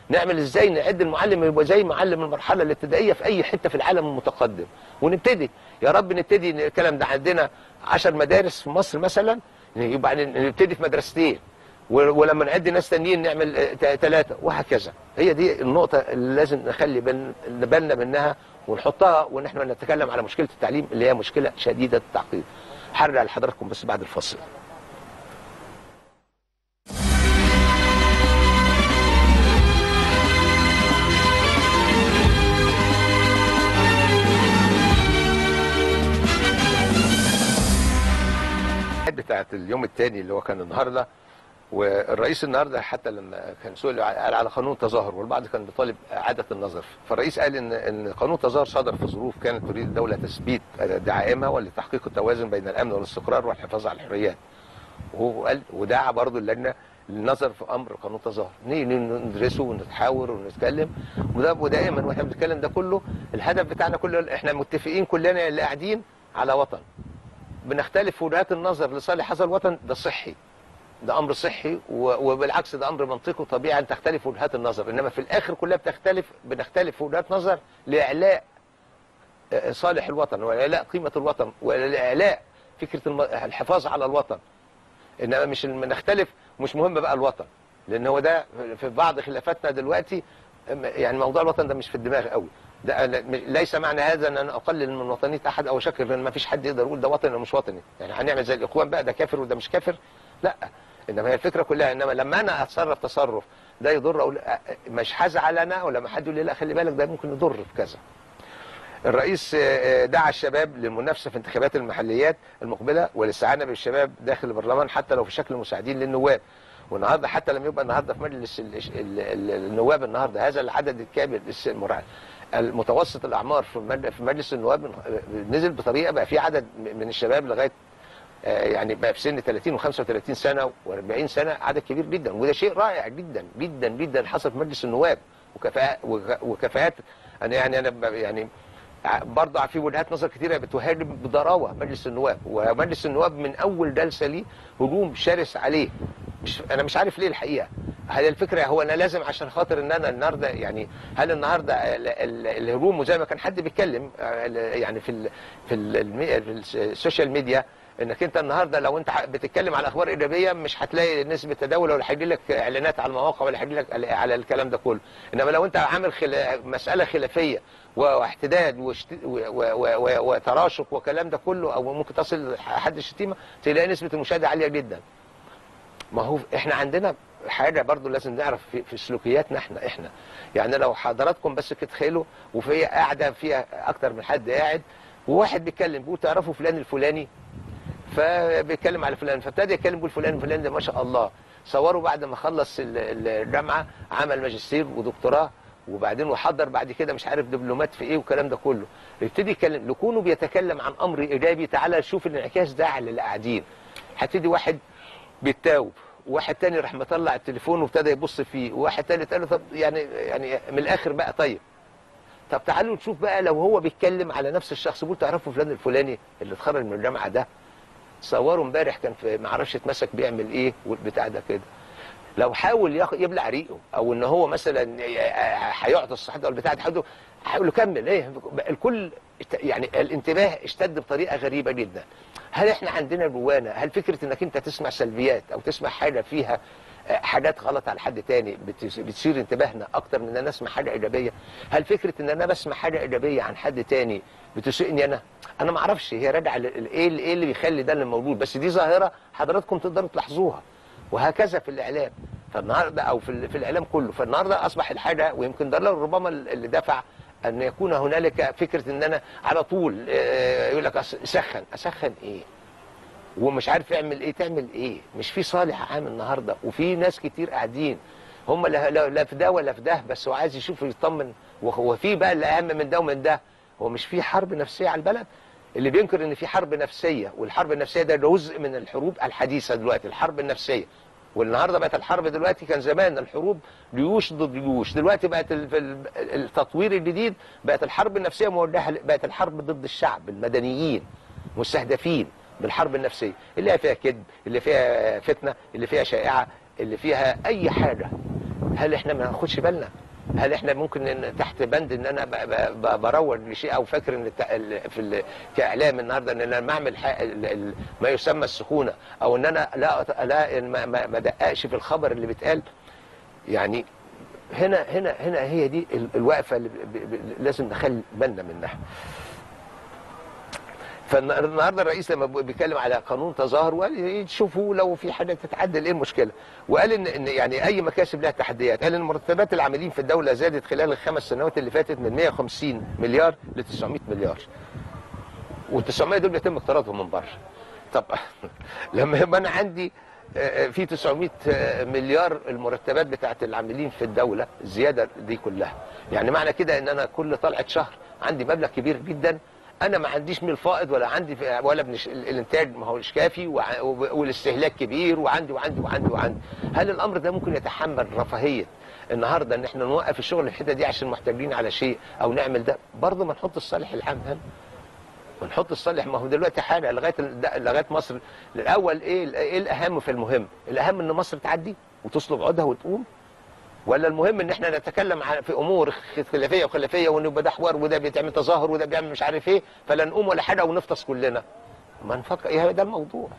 نعمل ازاي نعد المعلم يبقى زي معلم المرحله الابتدائيه في اي حته في العالم المتقدم ونبتدي يا رب نبتدي الكلام ده عندنا 10 مدارس في مصر مثلا يبقى نبتدي في مدرستين و- ولما نعد ناس تانيين نعمل ثلاثه وهكذا هي دي النقطه اللي لازم نخلي بال- بالنا منها ونحطها وان احنا نتكلم على مشكله التعليم اللي هي مشكله شديده التعقيد هرجع لحضراتكم بس بعد الفصل بتاعت اليوم الثاني اللي هو كان النهارده والرئيس النهارده حتى لما كان سئل قال على قانون التظاهر والبعض كان بيطالب اعاده النظر فالرئيس قال ان ان قانون التظاهر صدر في ظروف كانت تريد الدوله تثبيت دعائمها ولتحقيق التوازن بين الامن والاستقرار والحفاظ على الحريات وهو قال ودعا برضه اللجنه للنظر في امر قانون التظاهر نيجي ندرسه ونتحاور ونتكلم وده ودائما واحنا بنتكلم ده كله الهدف بتاعنا كله احنا متفقين كلنا اللي قاعدين على وطن بنختلف في وجهات النظر لصالح هذا الوطن ده صحي ده امر صحي و- وبالعكس ده امر منطقي وطبيعي ان تختلف وجهات النظر انما في الاخر كلها بتختلف بنختلف في وجهات نظر لاعلاء آه، صالح الوطن واعلاء قيمه الوطن واعلاء فكره الم- الحفاظ على الوطن انما مش الم- نختلف مش مهم بقى الوطن لان هو ده في بعض خلافاتنا دلوقتي أم- يعني موضوع الوطن ده مش في الدماغ قوي ده أنا- م- ليس معنى هذا ان انا اقلل من وطنيه احد او اشكر لان ما فيش حد يقدر يقول ده وطني ولا مش وطني يعني هنعمل زي الاخوان بقى ده كافر وده مش كافر لا انما هي الفكره كلها انما لما انا اتصرف تصرف ده يضر اقول أ- أ- مش هزعل انا ولما حد يقول لي لا خلي بالك ده ممكن يضر في كذا الرئيس آه، آه، دعا الشباب للمنافسه في انتخابات المحليات المقبله والاستعانه بالشباب داخل البرلمان حتى لو في شكل مساعدين للنواب والنهارده حتى لما يبقى النهارده في مجلس ال- ال- ال- النواب النهارده هذا العدد الكامل الس- المرا- المتوسط الاعمار في مج- في مجلس النواب من- نزل بطريقه بقى في عدد من الشباب لغايه آه، يعني بقى في سن 30 و35 سنه و40 سنه عدد كبير جدا وده شيء رائع جدا جدا جدا حصل في مجلس النواب وكفاءات وكفاءات انا يعني انا ب- يعني ع- برضه في وجهات نظر كثيره بتهاجم بضراوه مجلس النواب ومجلس النواب من اول جلسه ليه هجوم شرس عليه مش انا مش عارف ليه الحقيقه هل الفكره هو انا لازم عشان خاطر ان انا النهارده يعني هل النهارده ال- ال- الهجوم وزي ما كان حد بيتكلم آه، ال- يعني في ال في, ال في السوشيال ميديا انك انت النهارده لو انت ح- بتتكلم على اخبار ايجابيه مش هتلاقي نسبه تداول ولا هيجي لك اعلانات على المواقع ولا هيجي لك على الكلام ده كله انما لو انت عامل خلا... مساله خلافيه و- واحتداد وشت... و... و... و... وتراشق وكلام ده كله او ممكن تصل حد الشتيمه تلاقي نسبه المشاهده عاليه جدا ما هو احنا عندنا حاجه برضو لازم نعرف في, في سلوكياتنا احنا احنا يعني لو حضراتكم بس كده تخيلوا وفي قاعده فيها اكتر من حد قاعد وواحد بيتكلم بيقول تعرفوا فلان الفلاني فبيتكلم على فلان فابتدى يتكلم بيقول فلان الفلاني ده ما شاء الله صوروا بعد ما خلص ال- ال- الجامعه عمل ماجستير ودكتوراه وبعدين وحضر بعد كده مش عارف دبلومات في ايه والكلام ده كله يبتدي يتكلم لكونه بيتكلم عن امر ايجابي تعالى شوف الانعكاس ده على اللي قاعدين هتدي واحد بيتاوب وواحد تاني راح مطلع التليفون وابتدى يبص فيه وواحد تالت قال له طب يعني يعني من الاخر بقى طيب طب تعالوا نشوف بقى لو هو بيتكلم على نفس الشخص بيقول تعرفوا فلان الفلاني اللي اتخرج من الجامعه ده صوروا امبارح كان في ما اعرفش اتمسك بيعمل ايه والبتاع ده كده لو حاول ياخ- يبلع ريقه او ان هو مثلا هيعطي الصحه او البتاع ده هيقول له- هيقول له كمل ايه الكل اشت- يعني الانتباه اشتد بطريقه غريبه جدا هل احنا عندنا جوانا هل فكره انك انت تسمع سلبيات او تسمع حاجه فيها آه، حاجات غلط على حد تاني بتس- بتثير انتباهنا اكتر من ان انا اسمع حاجه ايجابيه هل فكره ان انا بسمع حاجه ايجابيه عن حد تاني بتسيئني انا انا ما اعرفش هي راجعه ل- ايه اللي- ايه اللي بيخلي ده اللي موجود بس دي ظاهره حضراتكم تقدروا تلاحظوها وهكذا في الاعلام فالنهارده او في, ال- في الاعلام كله فالنهارده اصبح الحاجه ويمكن ده ربما اللي دفع ان يكون هنالك فكره ان انا على طول آه، يقول لك أس- اسخن اسخن ايه ومش عارف يعمل ايه تعمل ايه مش في صالح عام النهارده وفي ناس كتير قاعدين هم لا, لا, لا في ده ولا في ده بس هو عايز يشوف يطمن وهو في بقى اللي اهم من ده ومن ده هو مش في حرب نفسيه على البلد اللي بينكر ان في حرب نفسيه والحرب النفسيه ده جزء من الحروب الحديثه دلوقتي الحرب النفسيه والنهارده بقت الحرب دلوقتي كان زمان الحروب جيوش ضد جيوش دلوقتي بقت ال- في ال- التطوير الجديد بقت الحرب النفسيه موجهه ل- بقت الحرب ضد الشعب المدنيين مستهدفين بالحرب النفسيه اللي هي فيها كذب اللي فيها فتنه اللي فيها شائعه اللي فيها اي حاجه هل احنا ما ناخدش بالنا هل احنا ممكن إن تحت بند ان انا ب- ب- ب- بروج لشيء او فاكر ان الت- ال- في ال- كاعلام النهارده ان انا لما اعمل ح- ال- ال- ما يسمى السخونه او ان انا لا أت- لا ما- ما ما ادققش في الخبر اللي بيتقال يعني هنا هنا هنا هي دي ال- الوقفه اللي ب- ب- ب- لازم نخلي بالنا منها فالنهارده الرئيس لما بيتكلم على قانون تظاهر وقال يشوفوا لو في حاجه تتعدل ايه المشكله وقال ان ان يعني اي مكاسب لها تحديات قال ان مرتبات العاملين في الدوله زادت خلال الخمس سنوات اللي فاتت من 150 مليار ل 900 مليار وال900 دول بيتم اقتراضهم من بره طب لما يبقى انا عندي آه، آه، في 900 آه، مليار المرتبات بتاعت العاملين في الدوله الزياده دي كلها يعني معنى كده ان انا كل طلعه شهر عندي مبلغ كبير جدا انا ما عنديش من الفائض ولا عندي في- ولا من الش- الانتاج ما هوش كافي وع- وب- والاستهلاك كبير وعندي وعندي وعندي وعندي هل الامر ده ممكن يتحمل رفاهيه النهارده ان احنا نوقف الشغل الحته دي عشان محتاجين على شيء او نعمل ده برضه ما نحط الصالح العام هنا ونحط الصالح ما هو دلوقتي حاجه لغايه ال- لغايه مصر الاول ايه ايه الاهم في المهم؟ الاهم ان مصر تعدي وتصلب عودها وتقوم ولا المهم ان احنا نتكلم عن- في امور خلافيه وخلافيه وان يبقى ده حوار وده بيتعمل تظاهر وده بيعمل مش عارف ايه فلا نقوم ولا حاجه ونفطس كلنا ما نفكر ايه ده الموضوع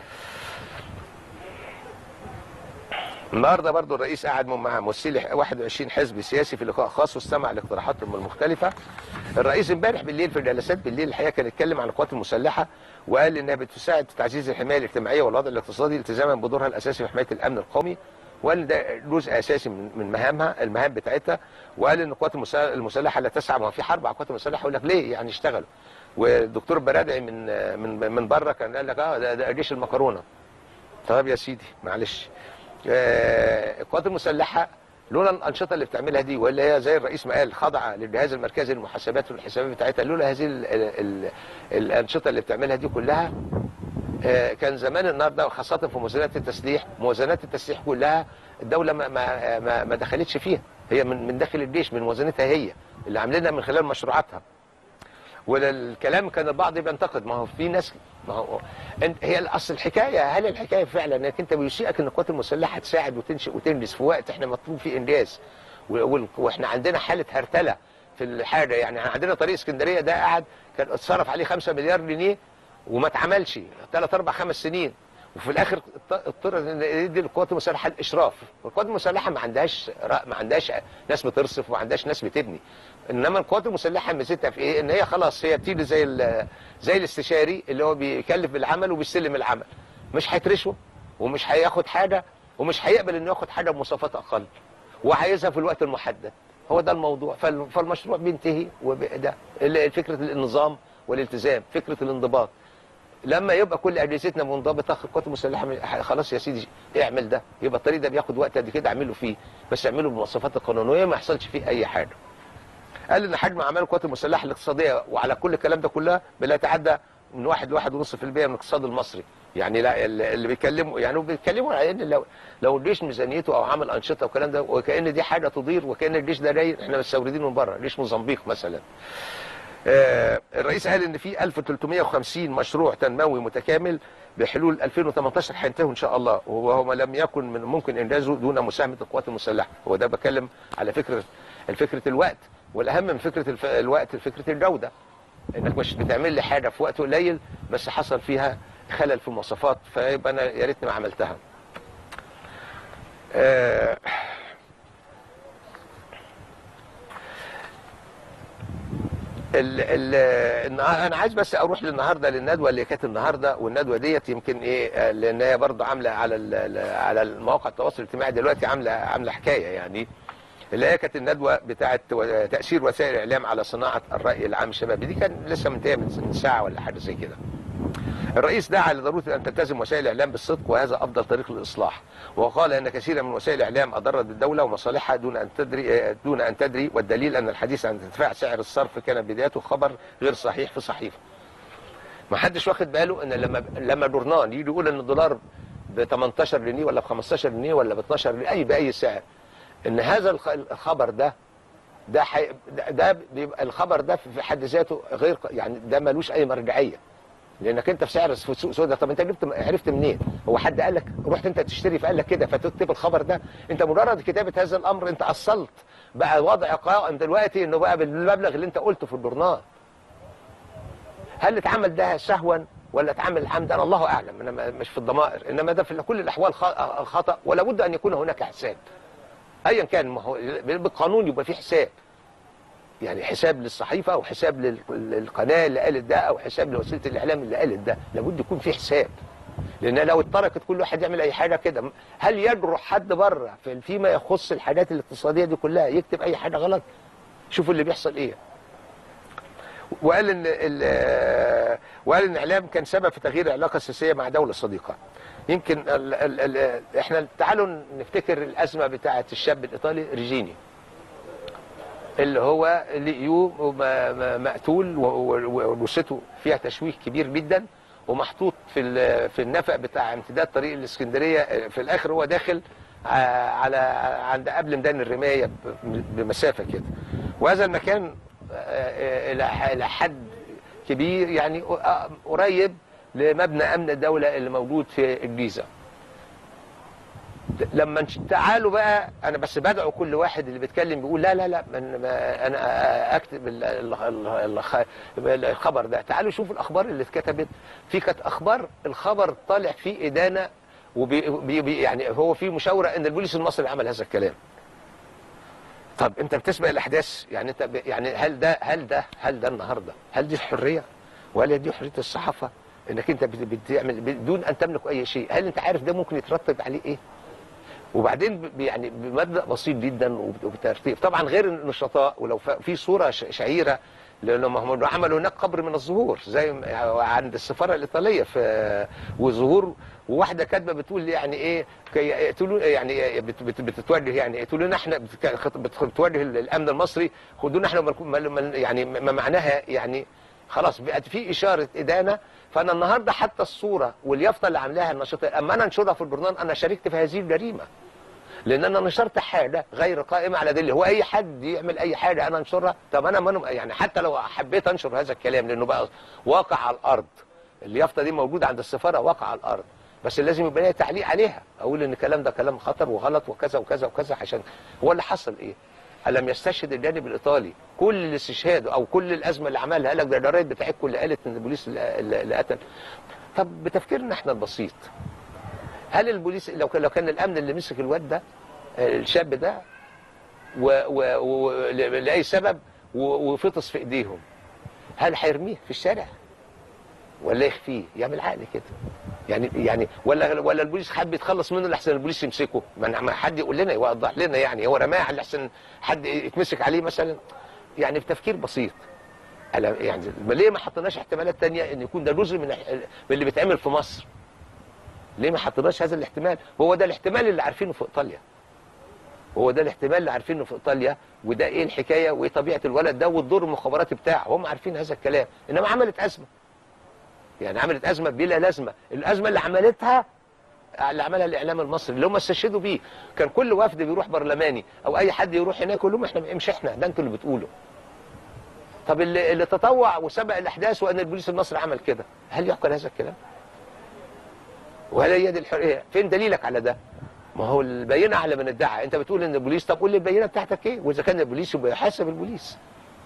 النهارده برضو الرئيس قعد مع ممثلي 21 حزب سياسي في لقاء خاص واستمع لاقتراحاتهم المختلفه. الرئيس امبارح بالليل في الجلسات بالليل الحقيقه كان اتكلم عن القوات المسلحه وقال انها بتساعد في تعزيز الحمايه الاجتماعيه والوضع الاقتصادي التزاما بدورها الاساسي في حمايه الامن القومي وقال ده جزء اساسي من من مهامها المهام بتاعتها وقال ان القوات المسا- المسلحه لا تسعى ما هو في حرب على القوات المسلحه يقول لك ليه يعني اشتغلوا والدكتور برادعي من من من بره كان قال لك اه ده, ده جيش المكرونه طيب يا سيدي معلش آه، القوات المسلحه لولا الانشطه اللي بتعملها دي واللي هي زي الرئيس ما قال خاضعه للجهاز المركزي للمحاسبات والحسابات بتاعتها لولا هذه ال ال ال الانشطه اللي بتعملها دي كلها آه، كان زمان النهارده خاصه في موازنات التسليح موازنات التسليح كلها الدوله ما ما ما, ما دخلتش فيها هي من من داخل الجيش من موازنتها هي اللي عاملينها من خلال مشروعاتها والكلام كان البعض بينتقد ما هو في ناس ما هو انت هي الاصل الحكايه هل الحكايه فعلا انك انت بيسيئك ان القوات المسلحه تساعد وتنشئ وتنجز في وقت احنا مطلوب فيه انجاز و- وال- واحنا عندنا حاله هرتله في الحاجه يعني عندنا طريق اسكندريه ده قعد كان اتصرف عليه 5 مليار جنيه وما اتعملش ثلاث اربع خمس سنين وفي الاخر اضط- اضطر ان يدي القوات المسلحه الاشراف والقوات المسلحه ما عندهاش رأ- ما عندهاش ناس بترصف وما عندهاش ناس بتبني انما القوات المسلحه ميزتها في ايه ان هي خلاص هي بتيجي زي ال- زي الاستشاري اللي هو بيكلف بالعمل وبيستلم العمل مش هيترشوه ومش هياخد حاجه ومش هيقبل انه ياخد حاجه بمواصفات اقل وعايزها في الوقت المحدد هو ده الموضوع فال- فالمشروع بينتهي وده ال- فكره النظام والالتزام فكره الانضباط لما يبقى كل اجهزتنا منضبطه القوات المسلحه من- خلاص يا سيدي اعمل ده يبقى الطريق ده بياخد وقت قد كده اعمله فيه بس اعمله بالمواصفات القانونيه ما يحصلش فيه اي حاجه قال ان حجم اعمال القوات المسلحه الاقتصاديه وعلى كل الكلام ده كلها بلا يتعدى من واحد لواحد ونص في المية من الاقتصاد المصري يعني لا اللي اللي بيتكلموا يعني بيتكلموا على ان لو لو الجيش ميزانيته او عمل انشطه والكلام ده وكان دي حاجه تضير وكان الجيش ده جاي احنا مستوردين من بره جيش موزمبيق مثلا آه، الرئيس قال ان في 1350 مشروع تنموي متكامل بحلول 2018 هينتهوا ان شاء الله وهو ما لم يكن من ممكن انجازه دون مساهمه القوات المسلحه هو ده بتكلم على فكره الفكره الوقت والاهم من فكره الف... الوقت فكره الجوده انك مش بتعمل لي حاجه في وقت قليل بس حصل فيها خلل في المواصفات فيبقى انا يا ريتني ما عملتها آه، ال ال النها- انا عايز بس اروح للنهارده للندوه اللي كانت النهارده والندوه ديت يمكن ايه آه، لان هي برضه عامله على ال- على المواقع التواصل الاجتماعي دلوقتي عامله عامله حكايه يعني اللي هي كانت الندوه بتاعه و- تاثير وسائل الاعلام على صناعه الراي العام الشبابي دي كان لسه منتهيه من من ساعه ولا حاجه زي كده الرئيس دعا لضروره ان تلتزم وسائل الاعلام بالصدق وهذا افضل طريق للاصلاح وقال ان كثيرا من وسائل الاعلام اضرت بالدوله ومصالحها دون ان تدري دون ان تدري والدليل ان الحديث عن ارتفاع سعر الصرف كان بدايته خبر غير صحيح في صحيفه ما حدش واخد باله ان لما لما جورنال يجي يقول ان الدولار ب 18 جنيه ولا ب 15 جنيه ولا ب 12 جنيه اي باي سعر ان هذا الخ- الخبر ده ده حي... ده- ده بيبقى الخبر ده في حد ذاته غير ق- يعني ده ملوش اي مرجعيه لانك انت في سعر في سوق سودا طب انت جبت عرفت منين هو حد قال لك رحت انت تشتري فقال لك كده فتكتب الخبر ده انت مجرد كتابه هذا الامر انت اصلت بقى وضع قائم دلوقتي انه بقى بالمبلغ اللي انت قلته في الجورنال هل اتعمل ده سهوا ولا اتعمل عمدا الله اعلم انا مش في الضمائر انما ده في كل الاحوال خ- خطا ولا بد ان يكون هناك حساب ايا كان ما هو بالقانون يبقى في حساب يعني حساب للصحيفه او حساب لل- للقناه اللي قالت ده او حساب لوسيله الاعلام اللي قالت ده لابد يكون في حساب لان لو اتركت كل واحد يعمل اي حاجه كده هل يجرؤ حد بره في- فيما يخص الحاجات الاقتصاديه دي كلها يكتب اي حاجه غلط شوفوا اللي بيحصل ايه وقال ان ال- وقال ان الاعلام كان سبب في تغيير العلاقه السياسيه مع دوله صديقه يمكن ال ال ال احنا تعالوا نفتكر الازمه بتاعه الشاب الايطالي ريجيني اللي هو لقيوه م- م- مقتول و- و- وجثته فيها تشويه كبير جدا ومحطوط في ال- في النفق بتاع امتداد طريق الاسكندريه في الاخر هو داخل ع- على عند قبل ميدان الرمايه ب- بمسافه كده وهذا المكان آه، الى ح- إلى حد كبير يعني آه، قريب لمبنى امن الدوله اللي موجود في الجيزه لما نش- تعالوا بقى انا بس بدعو كل واحد اللي بيتكلم بيقول لا لا لا من ما انا اكتب ال- ال- ال- ال- الخبر ده تعالوا شوفوا الاخبار اللي اتكتبت في كانت اخبار الخبر طالع فيه ادانه وبي بي- بي- يعني هو في مشاوره ان البوليس المصري عمل هذا الكلام طب انت بتسبق الاحداث يعني انت ب- يعني هل ده هل ده هل ده النهارده هل دي الحريه ولا دي حريه الصحافه انك انت بت- بتعمل بدون ان تملك اي شيء هل انت عارف ده ممكن يترتب عليه ايه وبعدين ب- يعني بمبدا بسيط جدا وب- وبترتيب طبعا غير النشطاء ولو ف- في صوره ش- شهيره لانهم هم عملوا هناك قبر من الزهور زي ما- عند السفاره الايطاليه في وظهور وواحده كاتبه بتقول يعني ايه كي يقتلوا يعني بت- بت- بتتوجه يعني يقتلوا لنا احنا بت- بت- بتوجه الامن المصري خدونا احنا ومالكم- مال- مال- يعني ما معناها يعني خلاص بقت في اشاره ادانه فانا النهارده حتى الصوره واليافطه اللي عاملاها النشاطيه اما انا انشرها في البرنامج انا شاركت في هذه الجريمه لان انا نشرت حاجه غير قائمه على دليل هو اي حد يعمل اي حاجه انا انشرها طب انا من يعني حتى لو حبيت انشر هذا الكلام لانه بقى واقع على الارض اليافطه دي موجوده عند السفاره واقع على الارض بس لازم يبقى ليا تعليق عليها اقول ان الكلام ده كلام خطر وغلط وكذا وكذا وكذا عشان هو اللي حصل ايه ألم يستشهد الجانب الإيطالي كل الاستشهاد أو كل الأزمة اللي عملها قال لك ده الجرايد بتاعتكم اللي قالت إن البوليس اللي اللي قتل طب بتفكيرنا احنا البسيط هل البوليس لو كان لو كان الأمن اللي مسك الواد ده آه، الشاب ده و و و ل- لأي سبب و- وفطس في إيديهم هل هيرميه في الشارع ولا يخفيه يعمل عقل كده يعني يعني ولا ولا البوليس حب يتخلص منه لحسن البوليس يمسكه ما ما حد يقول لنا يوضح لنا يعني هو رماه لحسن حد يتمسك عليه مثلا يعني بتفكير بسيط ألا- يعني ما ليه ما حطيناش احتمالات تانية ان يكون ده جزء من من اللي بيتعمل في مصر ليه ما حطيناش هذا الاحتمال هو ده الاحتمال اللي عارفينه في ايطاليا هو ده الاحتمال اللي عارفينه في ايطاليا وده ايه الحكايه وايه طبيعه الولد ده والدور المخابراتي بتاعه هم عارفين هذا الكلام انما عملت ازمه يعني عملت ازمه بلا لازمه الازمه اللي عملتها اللي عملها الاعلام المصري اللي هم استشهدوا بيه كان كل وفد بيروح برلماني او اي حد يروح هناك يقول لهم احنا مش احنا ده انتوا اللي بتقولوا طب اللي, اللي تطوع وسبق الاحداث وان البوليس المصري عمل كده هل يعقل هذا الكلام وهل هي دي الحريه فين دليلك على ده ما هو البينه على من ادعى انت بتقول ان البوليس طب قول لي البينه بتاعتك ايه واذا كان البوليس يبقى يحاسب البوليس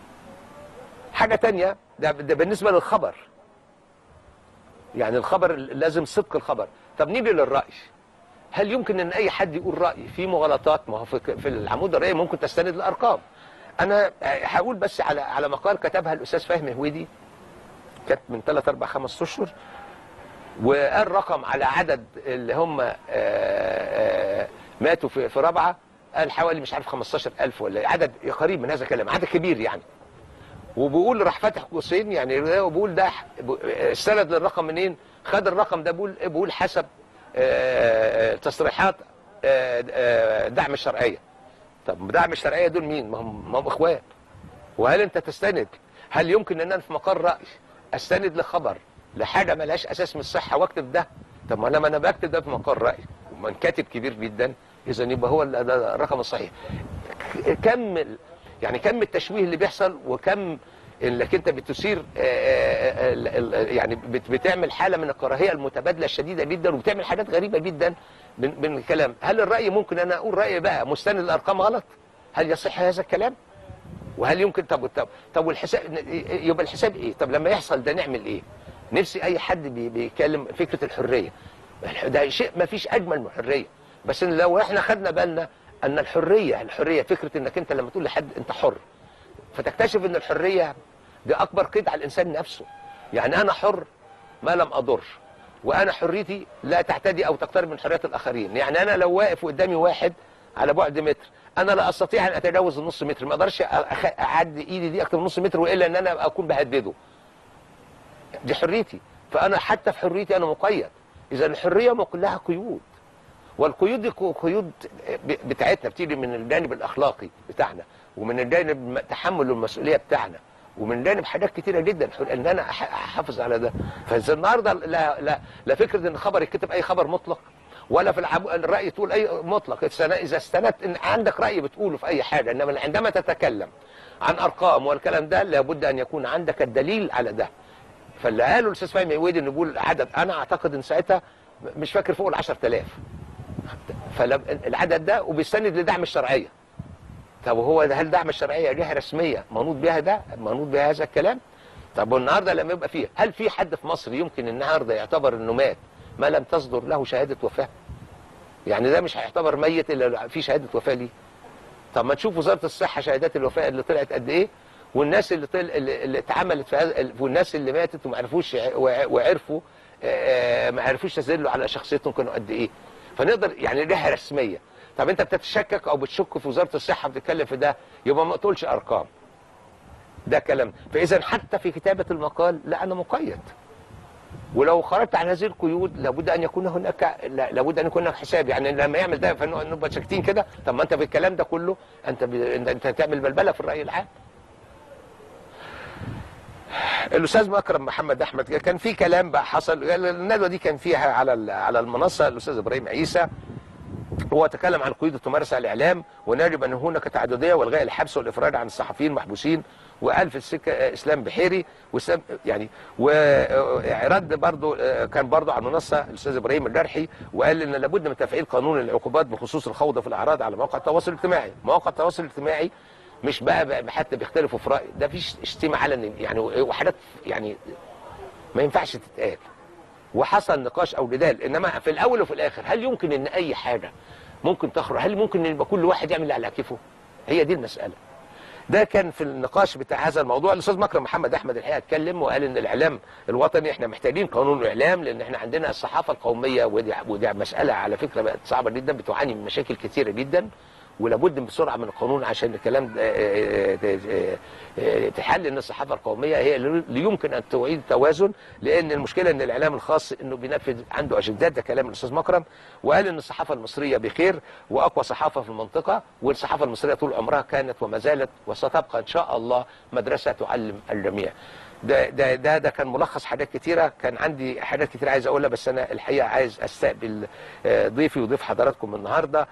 حاجه تانية ده, ده بالنسبه للخبر يعني الخبر لازم صدق الخبر طب نيجي للرأي هل يمكن ان اي حد يقول رأي في مغالطات ما هو في في العمود الرأي ممكن تستند للارقام انا هقول بس على على مقال كتبها الاستاذ فهمي هويدي كانت من 3 4 5 اشهر وقال رقم على عدد اللي هم آه، آه، ماتوا في في رابعه قال حوالي مش عارف 15000 ولا عدد قريب من هذا الكلام عدد كبير يعني وبيقول راح فاتح قوسين يعني بيقول ده استند للرقم منين خد الرقم ده بيقول بيقول حسب آه، تصريحات آه، آه، دعم الشرعيه طب دعم الشرعيه دول مين ما هم ما هم اخوان وهل انت تستند هل يمكن ان انا في مقر راي استند لخبر لحاجه ملهاش اساس من الصحه واكتب ده طب ما انا ما انا بكتب ده في مقر راي ومن كاتب كبير جدا اذا يبقى هو ال- ده الرقم الصحيح كم ال- يعني كم التشويه اللي بيحصل وكم انك انت بتثير آه، آه، ال- ال- يعني بت- بتعمل حاله من الكراهيه المتبادله الشديده جدا وبتعمل حاجات غريبه جدا من من الكلام هل الراي ممكن انا اقول راي بقى مستند للارقام غلط هل يصح هذا الكلام وهل يمكن طب طب طب والحساب يبقى الحساب ايه طب لما يحصل ده نعمل ايه نفسي اي حد بي- بيتكلم فكره الحريه ده شيء ما فيش اجمل من الحريه بس إن لو احنا خدنا بالنا ان الحريه الحريه فكره انك انت لما تقول لحد انت حر فتكتشف ان الحريه دي اكبر قيد على الانسان نفسه يعني انا حر ما لم اضر وانا حريتي لا تعتدي او تقترب من حريات الاخرين يعني انا لو واقف قدامي واحد على بعد متر انا لا استطيع ان اتجاوز النص متر ما اقدرش أخ- اعدي ايدي دي اكتر من نص متر والا ان انا اكون بهدده دي حريتي فانا حتى في حريتي انا مقيد اذا الحريه ما كلها قيود والقيود دي قيود ب- بتاعتنا بتيجي من الجانب الاخلاقي بتاعنا ومن الجانب تحمل المسؤوليه بتاعنا ومن جانب حاجات كتيره جدا حر- ان انا أح- احافظ على ده فاذا النهارده لا لا لا فكره ان خبر يتكتب اي خبر مطلق ولا في العب... الراي تقول اي مطلق السنة اذا استندت ان عندك راي بتقوله في اي حاجه انما عندما تتكلم عن ارقام والكلام ده لابد ان يكون عندك الدليل على ده فاللي قاله الاستاذ فهمي عويدي انه يقول عدد انا اعتقد ان ساعتها مش فاكر فوق ال 10000 فالعدد ده وبيستند لدعم الشرعيه طب وهو ده هل دعم الشرعيه جهه رسميه منوط بها ده منوط بها هذا الكلام طب والنهارده لما يبقى فيه هل في حد في مصر يمكن النهارده يعتبر انه مات ما لم تصدر له شهاده وفاه يعني ده مش هيعتبر ميت الا لو في شهاده وفاه ليه طب ما تشوف وزاره الصحه شهادات الوفاه اللي طلعت قد ايه والناس اللي طل... اللي اللي اتعملت في هذا والناس اللي ماتت وما عرفوش يع- وع- وعرفوا آه، ما عرفوش يستدلوا على شخصيتهم كانوا قد ايه فنقدر يعني جهه رسميه طب انت بتتشكك او بتشك في وزاره الصحه بتتكلم في ده يبقى ما تقولش ارقام ده كلام فاذا حتى في كتابه المقال لا انا مقيد ولو خرجت عن هذه القيود لابد ان يكون هناك لا- لابد ان يكون هناك حساب يعني لما يعمل ده فنبقى ساكتين كده طب ما انت بالكلام ده كله انت ب... انت انت هتعمل بلبله في الراي العام الاستاذ مكرم محمد احمد كان في كلام بقى حصل الندوه دي كان فيها على ال- على المنصه الاستاذ ابراهيم عيسى هو تكلم عن قيود تمارس على الاعلام ونجب ان هناك تعدديه والغاء الحبس والافراج عن الصحفيين المحبوسين وقال في السكه آه، اسلام بحيري واسلام يعني ورد برضو آه، كان برضو على المنصه الاستاذ ابراهيم الجرحي وقال ان لابد من تفعيل قانون العقوبات بخصوص الخوض في الاعراض على مواقع التواصل الاجتماعي مواقع التواصل الاجتماعي مش بقى, بقى حتى بيختلفوا في راي ده فيش اشتماع علني يعني وحاجات يعني ما ينفعش تتقال وحصل نقاش او جدال انما في الاول وفي الاخر هل يمكن ان اي حاجه ممكن تخرج هل ممكن ان يبقى كل واحد يعمل اللي على كيفه هي دي المساله ده كان في النقاش بتاع هذا الموضوع الاستاذ مكرم محمد احمد الحقيقه اتكلم وقال ان الاعلام الوطني احنا محتاجين قانون الاعلام لان احنا عندنا الصحافه القوميه ودي, ودي مساله على فكره بقت صعبه جدا بتعاني من مشاكل كثيره جدا ولابد بسرعه من القانون عشان الكلام ده آه، آه، آه، آه، تحل ان الصحافه القوميه هي اللي يمكن ان تعيد التوازن لان المشكله ان الاعلام الخاص انه بينفذ عنده اجندات ده كلام الاستاذ مكرم وقال ان الصحافه المصريه بخير واقوى صحافه في المنطقه والصحافه المصريه طول عمرها كانت وما زالت وستبقى ان شاء الله مدرسه تعلم الجميع ده ده ده ده كان ملخص حاجات كتيره كان عندي حاجات كتيره عايز اقولها بس انا الحقيقه عايز استقبل آه، ضيفي وضيف حضراتكم النهارده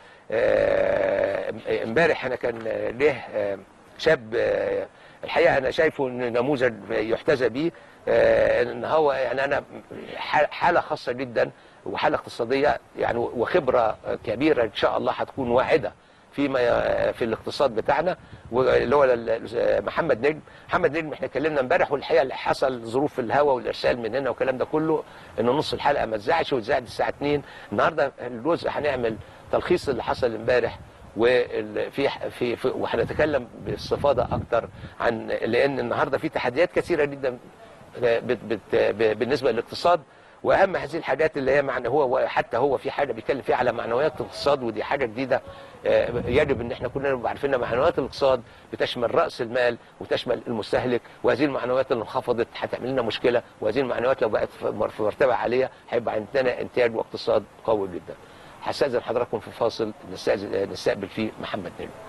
آه، امبارح انا كان آه، له آه، شاب آه، الحقيقه انا شايفه ان نموذج يحتذى به آه، ان هو يعني انا ح- حاله خاصه جدا وحاله اقتصاديه يعني وخبره كبيره ان شاء الله هتكون واعده فيما ي- في الاقتصاد بتاعنا واللي هو ال- ال- محمد نجم محمد نجم احنا اتكلمنا امبارح والحقيقه اللي حصل ظروف في الهواء والارسال من هنا والكلام ده كله ان نص الحلقه ما اتذاعش واتذاعت الساعه 2 النهارده الجزء هنعمل تلخيص اللي حصل امبارح وفي في, في وهنتكلم باستفاضه اكتر عن لان النهارده في تحديات كثيره جدا بت بت بالنسبه للاقتصاد واهم هذه الحاجات اللي هي معنى هو حتى هو في حاجه بيتكلم فيها على معنويات الاقتصاد ودي حاجه جديده آه، يجب ان احنا كلنا نبقى عارفين ان معنويات الاقتصاد بتشمل راس المال وتشمل المستهلك وهذه المعنويات اللي انخفضت هتعمل لنا مشكله وهذه المعنويات لو بقت في مر- في مرتبه عاليه هيبقى عندنا انتاج واقتصاد قوي جدا. هستاذن حضراتكم في فاصل نستأذن- نستقبل فيه محمد نجم.